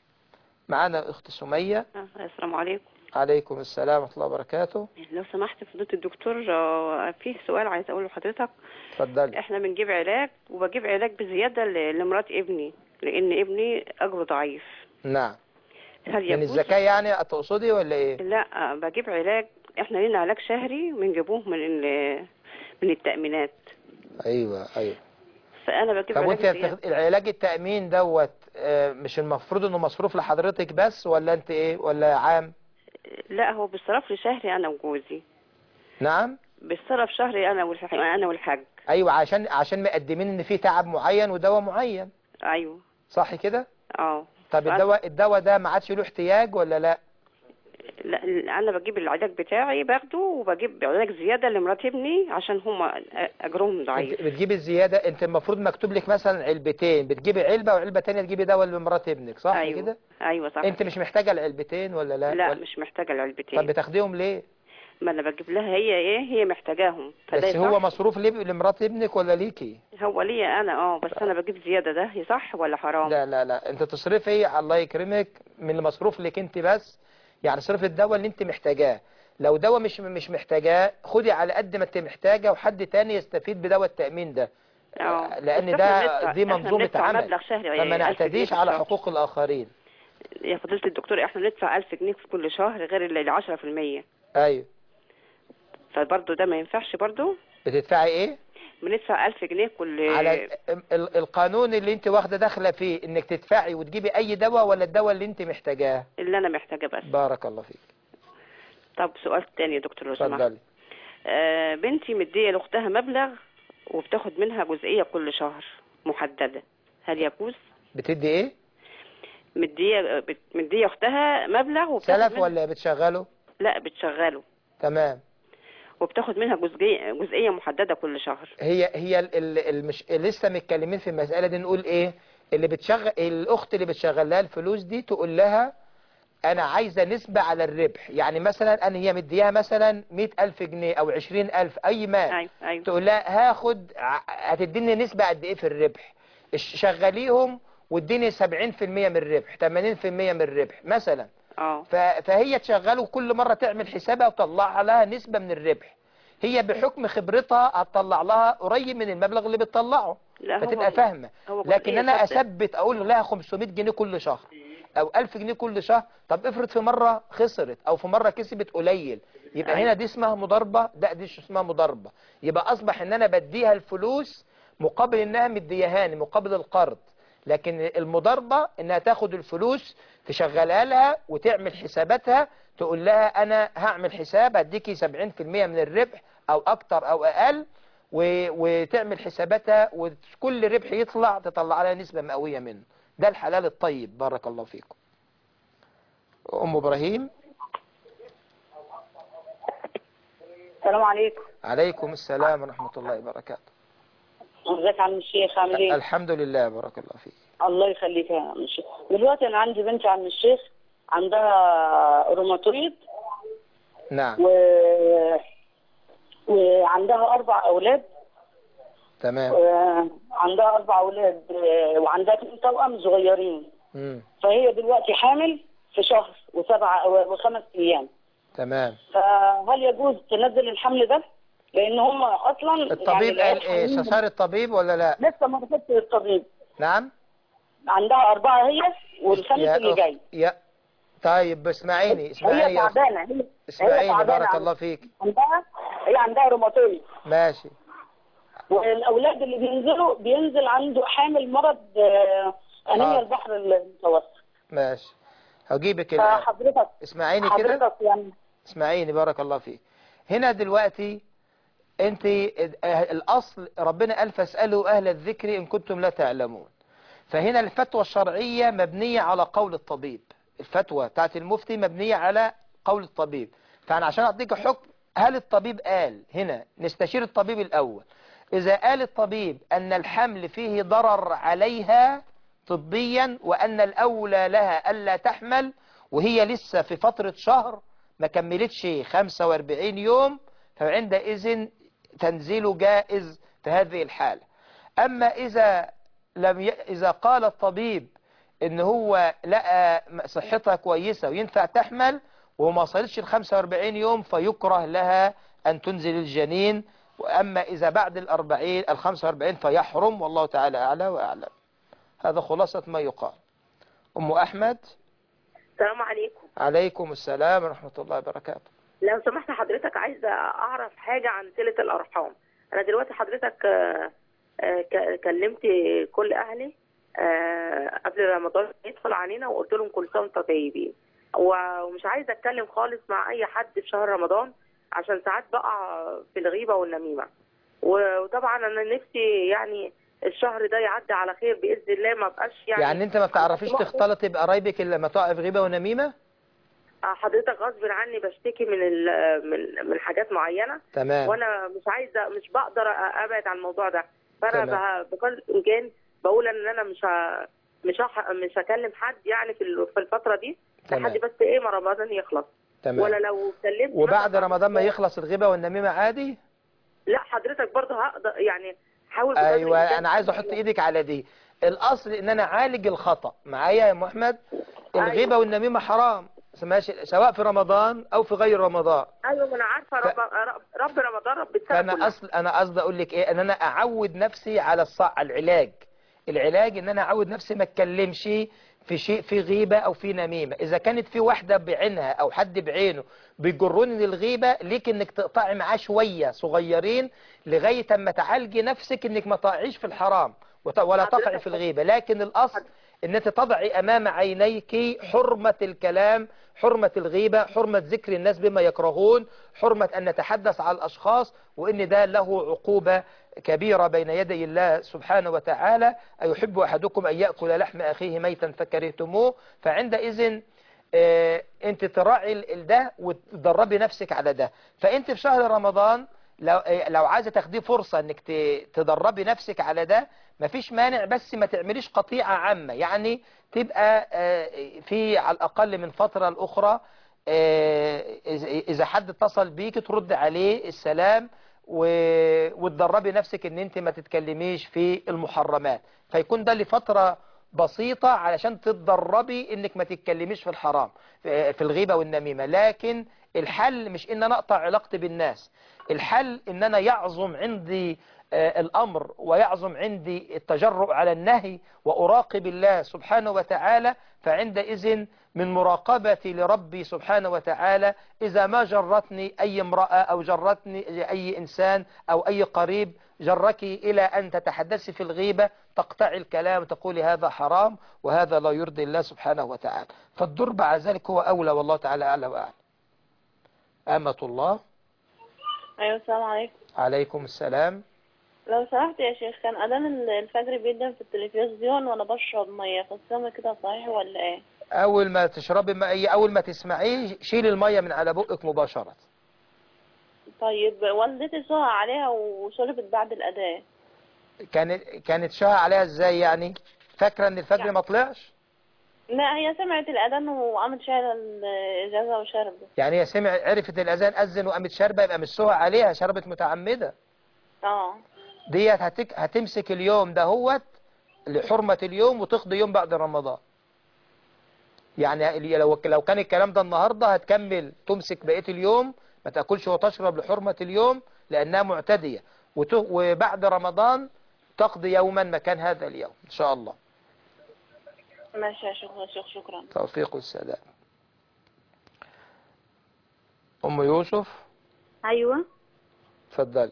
معنا أخت سمية السلام عليكم عليكم السلام ورحمة الله وبركاته لو سمحت فضيلة الدكتور آه، فيه سؤال عايز اقوله لحضرتك اتفضلي احنا بنجيب علاج وبجيب علاج بزيادة ل- لمرات ابني لان ابني اجره ضعيف نعم هل من يجوز الزكاة يعني تقصدي ولا إيه لا بجيب علاج احنا لنا علاج شهري بنجيبوه من ال- من التأمينات أيوة أيوة فانا بجيب طب علاج وانت زيادة بتاخد- العلاج التأمين دوت آه، مش المفروض انه مصروف لحضرتك بس ولا انت ايه ولا عام لا هو بيصرف لي شهري انا وجوزي نعم بيصرف شهري انا والح... انا والحاج ايوه عشان عشان مقدمين ان في تعب معين ودواء معين ايوه صح كده اه طب الدواء الدواء ده ما عادش له احتياج ولا لا لا انا بجيب العلاج بتاعي باخده وبجيب علاج زياده لمرات ابني عشان هم اجرهم ضعيف انت بتجيبي الزيادة انت المفروض مكتوب لك مثلا علبتين بتجيبي علبة وعلبة تانية تجيبي دواء لمرات ابنك صح أيوة. كده ايوه صح انت مش محتاجة العلبتين ولا لا لا ولا... مش محتاجه العلبتين طب بتاخديهم ليه ما انا بجيب لها هي ايه هي محتاجاهم فده بس هو صح؟ مصروف ليه لمرات ابنك ولا ليكي هو ليا انا اه بس انا بجيب زياده ده هي صح ولا حرام لا لا لا انت تصرفي الله يكرمك من المصروف لك انت بس يعني صرف الدواء اللي انت محتاجاه لو دواء مش مش محتاجاه خدي على قد ما انت محتاجه وحد تاني يستفيد بدواء التأمين ده اه لان بس ده إحنا بندفع- دي إحنا منظومة بندفع عمل مبلغ شهري فما 1000 نعتديش جنيه على في الشهر. حقوق الآخرين يا فضيله الدكتور احنا بندفع 1000 جنيه في كل شهر غير ال 10% ايوه فبرضه ده ما ينفعش برضه بتدفعي ايه بندفع 1000 جنيه كل على ال- القانون اللي انت واخده داخله فيه انك تدفعي وتجيبي اي دواء ولا الدواء اللي انت محتاجاه اللي انا محتاجه بس بارك الله فيك طب سؤال تاني يا دكتور لو سمحت اتفضلي آه بنتي مديه لاختها مبلغ وبتاخد منها جزئيه كل شهر محدده هل يجوز بتدي ايه مديه بت- مديه اختها مبلغ وبتاخد سلف منها ولا بتشغله لا بتشغله تمام وبتاخد منها جزئيه جزئيه محدده كل شهر هي هي ال- ال- المش... لسه متكلمين في المسألة دي نقول ايه اللي بتشغل الأخت اللي بتشغل لها الفلوس دي تقول لها أنا عايزة نسبة على الربح يعني مثلا أنا هي مديها مثلا مئة ألف جنيه أو عشرين ألف أي مال أيوة أيوة. تقول لها هاخد ع- هتديني نسبة قد إيه في الربح الش- شغليهم واديني سبعين في المية من الربح تمانين في المية من الربح مثلا اه ف- فهي تشغله كل مرة تعمل حسابها وتطلع لها نسبة من الربح هي بحكم خبرتها هتطلع لها قريب من المبلغ اللي بتطلعه لا هو- فتبقى فاهمة هو لكن جزئية انا ثابتة. اثبت اقول لها 500 جنيه كل شهر او 1000 جنيه كل شهر طب افرض في مرة خسرت او في مرة كسبت قليل يبقى أيوة. هنا دي اسمها مضاربة ده دي اسمها مضاربة يبقى اصبح ان انا بديها الفلوس مقابل انها مديهاني مقابل القرض لكن المضاربة انها تاخد الفلوس تشغلها لها وتعمل حساباتها تقول لها انا هعمل حساب هديكي 70% من الربح او اكتر او اقل و... وتعمل حساباتها وكل ربح يطلع تطلع لها نسبة مئوية منه ده الحلال الطيب بارك الله فيكم ام ابراهيم السلام عليكم عليكم السلام ورحمة الله وبركاته ازيك يا عم الشيخ عامل ايه الحمد لله بارك الله فيك الله يخليك يا عم الشيخ دلوقتي انا عندي بنت عم الشيخ عندها روماتويد نعم و... وعندها اربع اولاد تمام وعندها اربع اولاد آه، وعندها اثنين توأم صغيرين مم. فهي دلوقتي حامل في شهر وسبعة وخمس ايام تمام فهل يجوز تنزل الحمل ده؟ لان هم اصلا الطبيب يعني قال ايه العيال استشار الطبيب ولا لا لسه ما رحتش للطبيب نعم عندها أربعة هي والخامس يا اللي أخ- جاي يا طيب اسمعيني هي اسمعيني يا أخ- تعبانة هي هي اسمعيني تعبانة بارك عن- الله فيك عندها هي عندها روماتويد ماشي والأولاد اللي بينزلوا بينزل عنده حامل مرض آه، أنيميا آه. البحر المتوسط ماشي هجيبك الآن فحضرتك اسمعيني كده حضرتك يعني اسمعيني بارك الله فيك هنا دلوقتي انت اه- الاصل ربنا قال فاسألوا اهل الذكر ان كنتم لا تعلمون فهنا الفتوى الشرعية مبنية على قول الطبيب الفتوى بتاعت المفتي مبنية على قول الطبيب فأنا عشان أعطيك حكم هل الطبيب قال هنا نستشير الطبيب الأول إذا قال الطبيب أن الحمل فيه ضرر عليها طبيا وأن الأولى لها ألا تحمل وهي لسه في فترة شهر ما كملتش 45 يوم فعندئذ تنزيل جائز في هذه الحالة أما إذا لم ي... إذا قال الطبيب إن هو لقى صحتها كويسة وينفع تحمل وما صلتش ال 45 يوم فيكره لها أن تنزل الجنين وأما إذا بعد الأربعين ال 45 فيحرم والله تعالى أعلى وأعلم هذا خلاصة ما يقال أم أحمد السلام عليكم عليكم السلام ورحمة الله وبركاته لو سمحت حضرتك عايزة أعرف حاجة عن صلة الأرحام أنا دلوقتي حضرتك آه، آه، ك- كلمت كل أهلي آه، قبل رمضان يدخل علينا وقلت لهم كل سنة وانتم طيبين و- ومش عايزة أتكلم خالص مع أي حد في شهر رمضان عشان ساعات بقع في الغيبة والنميمة و- وطبعا أنا نفسي يعني الشهر ده يعدي على خير بإذن الله ما بقاش يعني يعني أنت ما بتعرفيش تختلطي بقرايبك إلا لما تقع في غيبة ونميمة آه، حضرتك غصب عني بشتكي من ال- من من حاجات معينه تمام. وانا مش عايزه مش بقدر أ- ابعد عن الموضوع ده فانا تمام. بها- بكل الامكان بقول ان انا مش ه... مش هح... مش هكلم حد يعني في ال- في الفتره دي تمام. لحد بس ايه ما رمضان يخلص تمام ولا لو كلمت وبعد رمضان ما يخلص الغيبة والنميمة عادي لا حضرتك برضه هقدر يعني حاول بقدر ايوه الإمكان انا عايز احط ايدك على دي الاصل ان انا اعالج الخطأ معايا يا محمد الغيبة والنميمة حرام ماشي سواء في رمضان او في غير رمضان ايوه ما انا عارفه رب... رب... رب رمضان رب السنه فانا كلها. اصل انا قصدي اقول لك ايه ان انا اعود نفسي على الصع على العلاج العلاج ان انا اعود نفسي ما اتكلمش في شيء في غيبة او في نميمة اذا كانت في واحدة بعينها او حد بعينه بيجرني للغيبة ليك انك تقطعي معاه شوية صغيرين لغاية اما تعالجي نفسك انك ما تقعيش في الحرام وت- ولا تقعي في الغيبة لكن الاصل ان انت تضعي امام عينيك حرمة الكلام حرمة الغيبة حرمة ذكر الناس بما يكرهون حرمة ان نتحدث على الاشخاص وان ده له عقوبة كبيرة بين يدي الله سبحانه وتعالى أيحب أحدكم أن يأكل لحم أخيه ميتا فكرهتموه فعندئذ آه، انت تراعي ال- ده وتدربي نفسك على ده فانت في شهر رمضان لو آه، لو عايزه تاخدي فرصه انك ت- تدربي نفسك على ده مفيش مانع بس ما تعمليش قطيعه عامه يعني تبقى آه، في على الاقل من فتره لاخرى آه، إذا إذا حد اتصل بيك ترد عليه السلام و- وتدربي نفسك ان انت ما تتكلميش في المحرمات فيكون ده لفترة بسيطة علشان تتدربي انك ما تتكلميش في الحرام في في الغيبة والنميمة لكن الحل مش ان انا اقطع علاقتي بالناس الحل ان انا يعظم عندي آه، الامر ويعظم عندي التجرؤ على النهي واراقب الله سبحانه وتعالى فعندئذ من مراقبتي لربي سبحانه وتعالى إذا ما جرتني أي امرأة أو جرتني أي إنسان أو أي قريب جرك إلى أن تتحدثي في الغيبة تقطعي الكلام وتقولي هذا حرام وهذا لا يرضي الله سبحانه وتعالى فالدر بعد ذلك هو أولى والله تعالى أعلى وأعلم أمة الله ايوه السلام عليكم عليكم السلام لو سمحت يا شيخ كان اذان الفجر بيدن في التلفزيون وانا بشرب ميه فالصيام كده صحيح ولا ايه أول ما تشربي ماء أول ما تسمعيه شيل المية من على بقك مباشرة طيب والدتي سهى عليها وشربت بعد الاذان كانت كانت شاهة عليها ازاي يعني فاكرة ان الفجر ما طلعش لا هي سمعت الاذان وقامت شايله الاجازه وشربت يعني هي سمع عرفت الاذان اذن وقامت شاربة يبقى مش سهى عليها شربت متعمدة اه ديت هتك... هتمسك اليوم ده هوت لحرمة اليوم وتقضي يوم بعد رمضان يعني ال- لو لو كان الكلام ده النهاردة هتكمل تمسك بقية اليوم ما تاكلش وتشرب لحرمة اليوم لانها معتدية وت... وبعد رمضان تقضي يوما مكان هذا اليوم ان شاء الله ماشي يا شيخ يا شيخ شكرا توفيق السلام ام يوسف ايوه اتفضلي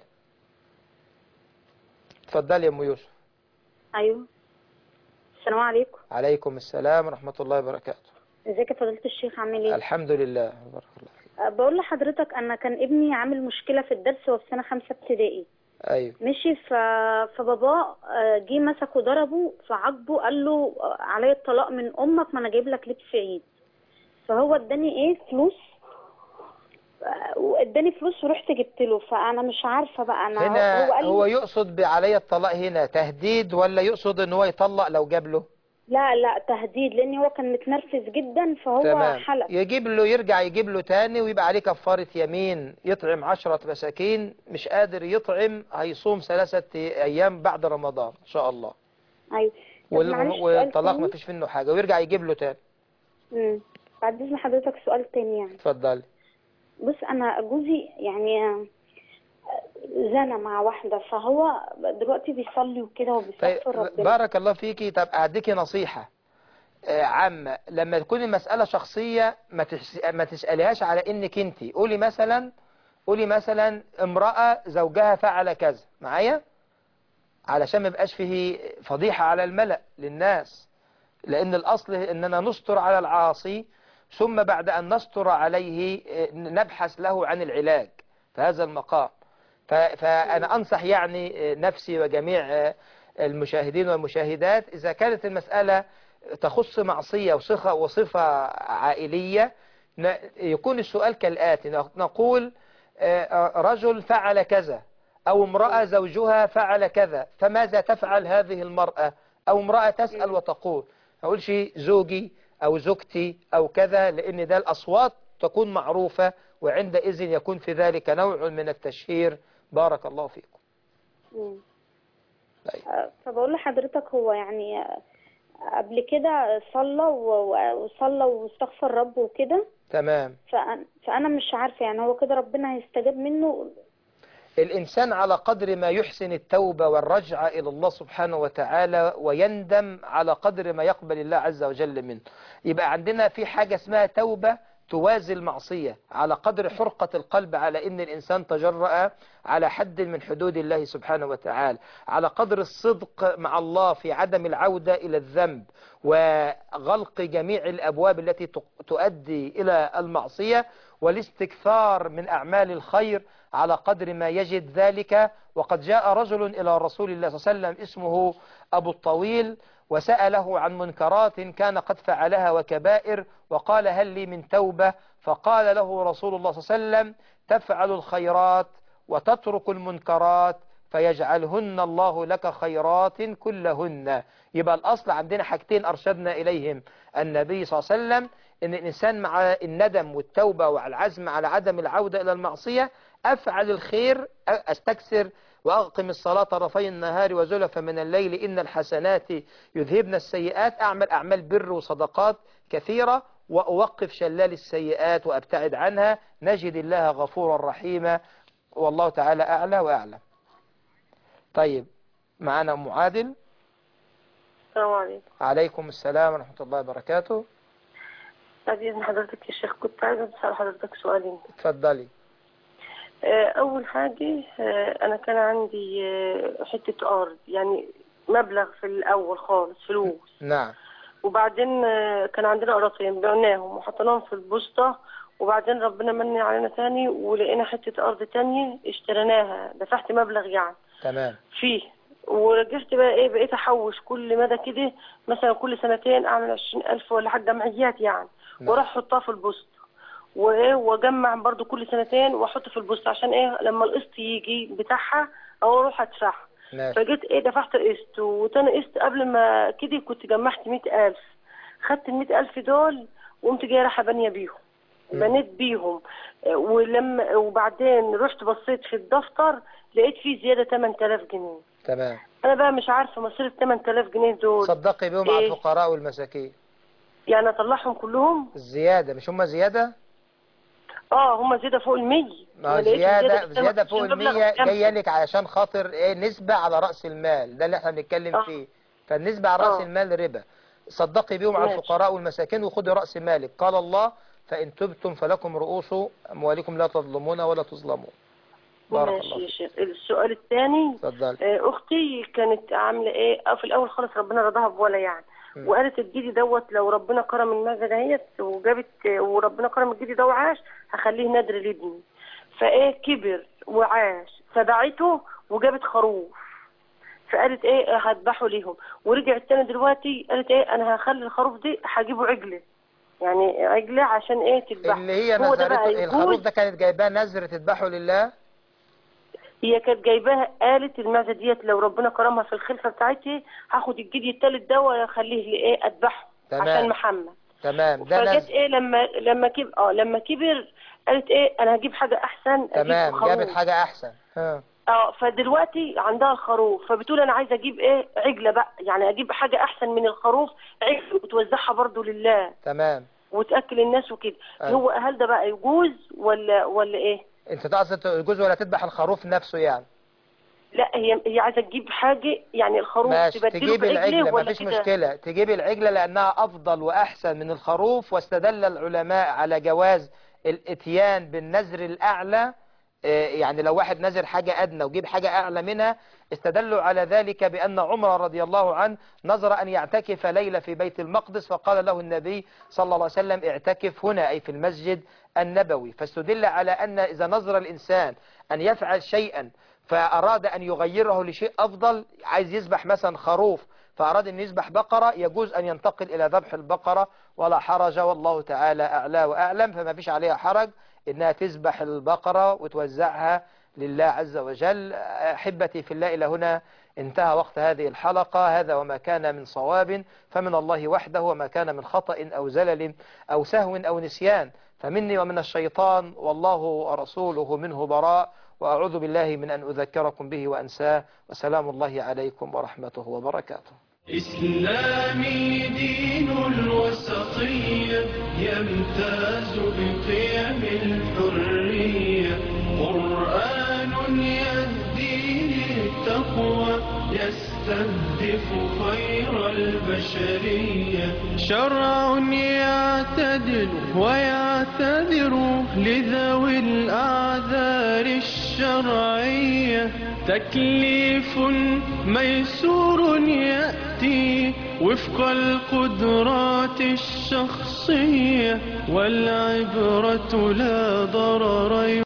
اتفضلي يا ام يوسف ايوه السلام عليكم عليكم السلام ورحمة الله وبركاته ازيك يا فضيله الشيخ عامل ايه الحمد لله بارك الله أه، بقول لحضرتك انا كان ابني عامل مشكله في الدرس وهو في سنه خمسة ابتدائي ايوه مشي ف... فباباه آه، جه مسكه ضربه فعاقبه قال له آه، عليا الطلاق من امك ما انا جايب لك لبس عيد فهو اداني ايه فلوس آه، واداني فلوس ورحت جبت له فانا مش عارفه بقى انا هنا هو قال هو لي يقصد بعلي الطلاق هنا تهديد ولا يقصد ان هو يطلق لو جاب له لا لا تهديد لان هو كان متنرفز جدا فهو تمام حلق يجيب له يرجع يجيب له تاني ويبقى عليه كفارة يمين يطعم عشرة مساكين مش قادر يطعم هيصوم ثلاثة أيام بعد رمضان إن شاء الله ايوه طب وال- معلش سؤال والطلاق تاني. ما فيش منه حاجة ويرجع يجيب له تاني مم. بعد اذن حضرتك سؤال تاني يعني اتفضلي بص انا جوزي يعني آه، زنى مع واحده فهو دلوقتي بيصلي وكده طيب وبيستغفر ربنا بارك الله فيكي طب أديكي نصيحة آه، عامة لما تكون المسألة شخصية ما تس- ما تسأليهاش على إنك أنت قولي مثلا قولي مثلا امرأة زوجها فعل كذا معايا علشان ما يبقاش فيه فضيحة على الملأ للناس لأن الأصل أننا نستر على العاصي ثم بعد أن نستر عليه آه، نبحث له عن العلاج في هذا المقام ف- فأنا أنصح يعني آه، نفسي وجميع آه، المشاهدين والمشاهدات إذا كانت المسألة تخص معصية وصفة, وصفة عائلية ن- يكون السؤال كالآتي نقول آه، رجل فعل كذا أو امرأة زوجها فعل كذا فماذا تفعل هذه المرأة أو امرأة تسأل وتقول أقول شيء زوجي أو زوجتي أو كذا لأن ده الأصوات تكون معروفة وعندئذ يكون في ذلك نوع من التشهير بارك الله فيكم مم. آه، فبقول لحضرتك هو يعني آه، قبل كده صلى و- و- وصلى واستغفر ربه وكده تمام فأنا, فأنا مش عارفة يعني هو كده ربنا هيستجاب منه الإنسان على قدر ما يحسن التوبة والرجعة إلى الله سبحانه وتعالى ويندم على قدر ما يقبل الله عز وجل منه يبقى عندنا في حاجة اسمها توبة توازي المعصية على قدر حرقة القلب على إن الإنسان تجرأ على حد من حدود الله سبحانه وتعالى على قدر الصدق مع الله في عدم العودة إلى الذنب وغلق جميع الأبواب التي تؤدي إلى المعصية والاستكثار من أعمال الخير على قدر ما يجد ذلك وقد جاء رجل إلى رسول الله صلى الله عليه وسلم اسمه أبو الطويل وسأله عن منكرات كان قد فعلها وكبائر وقال هل لي من توبة فقال له رسول الله صلى الله عليه وسلم تفعل الخيرات وتترك المنكرات فيجعلهن الله لك خيرات كلهن يبقى الأصل عندنا حاجتين أرشدنا إليهم النبي صلى الله عليه وسلم إن الإنسان مع الندم والتوبة والعزم على عدم العودة إلى المعصية أفعل الخير أستكثر وأقم الصلاة طرفي النهار وزلفا من الليل إن الحسنات يذهبن السيئات أعمل أعمال بر وصدقات كثيرة وأوقف شلال السيئات وأبتعد عنها نجد الله غفورا رحيما والله تعالى أعلى وأعلم طيب معنا أم عادل السلام عليكم عليكم السلام ورحمة الله وبركاته بعد إذن حضرتك يا شيخ كنت عايزة أسأل حضرتك سؤالين اتفضلي آه، أول حاجة آه، أنا كان عندي آه، حتة أرض يعني مبلغ في الأول خالص فلوس نعم وبعدين آه، كان عندنا قراطين بعناهم وحطيناهم في البوسطة وبعدين ربنا من علينا تاني ولقينا حتة أرض تانية اشتريناها دفعت مبلغ يعني تمام فيه ورجعت بقى ايه بقيت احوش كل مدى كده مثلا كل سنتين اعمل عشرين الف ولا حاجة جمعيات يعني نعم. واروح احطها في البوسطة وايه واجمع برضو كل سنتين واحط في البوسطة عشان ايه لما القسط يجي بتاعها او اروح ادفعها ماشي فجيت ايه دفعت قسط وتاني قسط قبل ما كده كنت جمعت مئة الف خدت المئة الف دول وقمت جايه رايحه بانيه بيهم بنيت بيهم آه، ولما وبعدين رحت بصيت في الدفتر لقيت فيه زياده 8000 جنيه تمام انا بقى مش عارفه مصير ال 8000 جنيه دول صدقي بهم على إيه؟ الفقراء والمساكين يعني اطلعهم كلهم الزيادة مش هم زيادة اه هم زياده فوق ال 100 ما أنا لقيت زيادة في زيادة فوق المبلغ المية كام؟ جاية لك علشان خاطر ايه نسبة على رأس المال ده اللي احنا بنتكلم آه. فيه فالنسبة على رأس آه. المال ربا صدقي بيهم على ماشي. الفقراء والمساكين وخدي رأس مالك قال الله فإن تبتم فلكم رؤوس أموالكم لا تظلمون ولا تظلمون بارك ماشي الله يا فيك شيخ السؤال الثاني اتفضلي آه، اختي كانت عامله ايه آه، في الاول خالص ربنا رضاها بولا يعني مم. وقالت الجدي دوت لو ربنا كرم المعزه دهيت وجابت وربنا كرم الجدي ده وعاش هخليه نادر لابني فايه كبر وعاش فباعته وجابت خروف فقالت ايه هذبحه ليهم ورجعت تاني دلوقتي قالت ايه انا هخلي الخروف دي هجيبه عجله يعني عجله عشان ايه تذبح اللي هي هو ده بقى نذرته الخروف يجوز ده كانت جايباه نذر تذبحه لله هي كانت جايباها قالت المعزه ديت لو ربنا كرمها في الخلفه بتاعتي هاخد الجدي التالت ده واخليه لايه اذبحه تمام. عشان محمد تمام ده فجت نذر ايه لما لما كبر اه لما كبر قالت ايه انا هجيب حاجه احسن اجيب تمام خروف. جابت حاجة أحسن ها. اه فدلوقتي عندها الخروف فبتقول انا عايزه اجيب ايه عجله بقى يعني اجيب حاجه احسن من الخروف عجله وتوزعها برضو لله تمام وتاكل الناس وكده أيوة. هو هل ده بقى يجوز ولا ولا ايه انت تقصد الجزء ولا تذبح الخروف نفسه يعني لا هي هي عايزه تجيب حاجه يعني الخروف ماشي تبدله تجيب بعجله العجلة ولا مفيش كده؟ مشكلة تجيب العجلة لأنها أفضل وأحسن من الخروف واستدل العلماء على جواز الاتيان بالنذر الأعلى آه، يعني لو واحد نذر حاجة أدنى وجيب حاجة أعلى منها استدلوا على ذلك بأن عمر رضي الله عنه نظر أن يعتكف ليلة في بيت المقدس فقال له النبي صلى الله عليه وسلم اعتكف هنا أي في المسجد النبوي فاستدل على أن إذا نظر الإنسان أن يفعل شيئا فأراد أن يغيره لشيء أفضل عايز يذبح مثلا خروف فأراد أن يذبح بقرة يجوز أن ينتقل إلى ذبح البقرة ولا حرج والله تعالى أعلى وأعلم فما فيش عليها حرج إنها تذبح البقرة وتوزعها لله عز وجل أحبتي في الله إلى هنا انتهى وقت هذه الحلقة هذا وما كان من صواب فمن الله وحده وما كان من خطأ أو زلل أو سهو أو نسيان فمني ومن الشيطان والله ورسوله منه براء وأعوذ بالله من أن أذكركم به وأنساه وسلام الله عليكم ورحمته وبركاته إسلامي دين الوسطية يمتاز بقيم الحرية قرآن يهدي للتقوى يستهدف خير البشرية شرع يعتدل ويعتذر لذوي الأعذار الشرعية تكليف ميسور يأتي وفق القدرات الشخصية والعبرة لا ضرر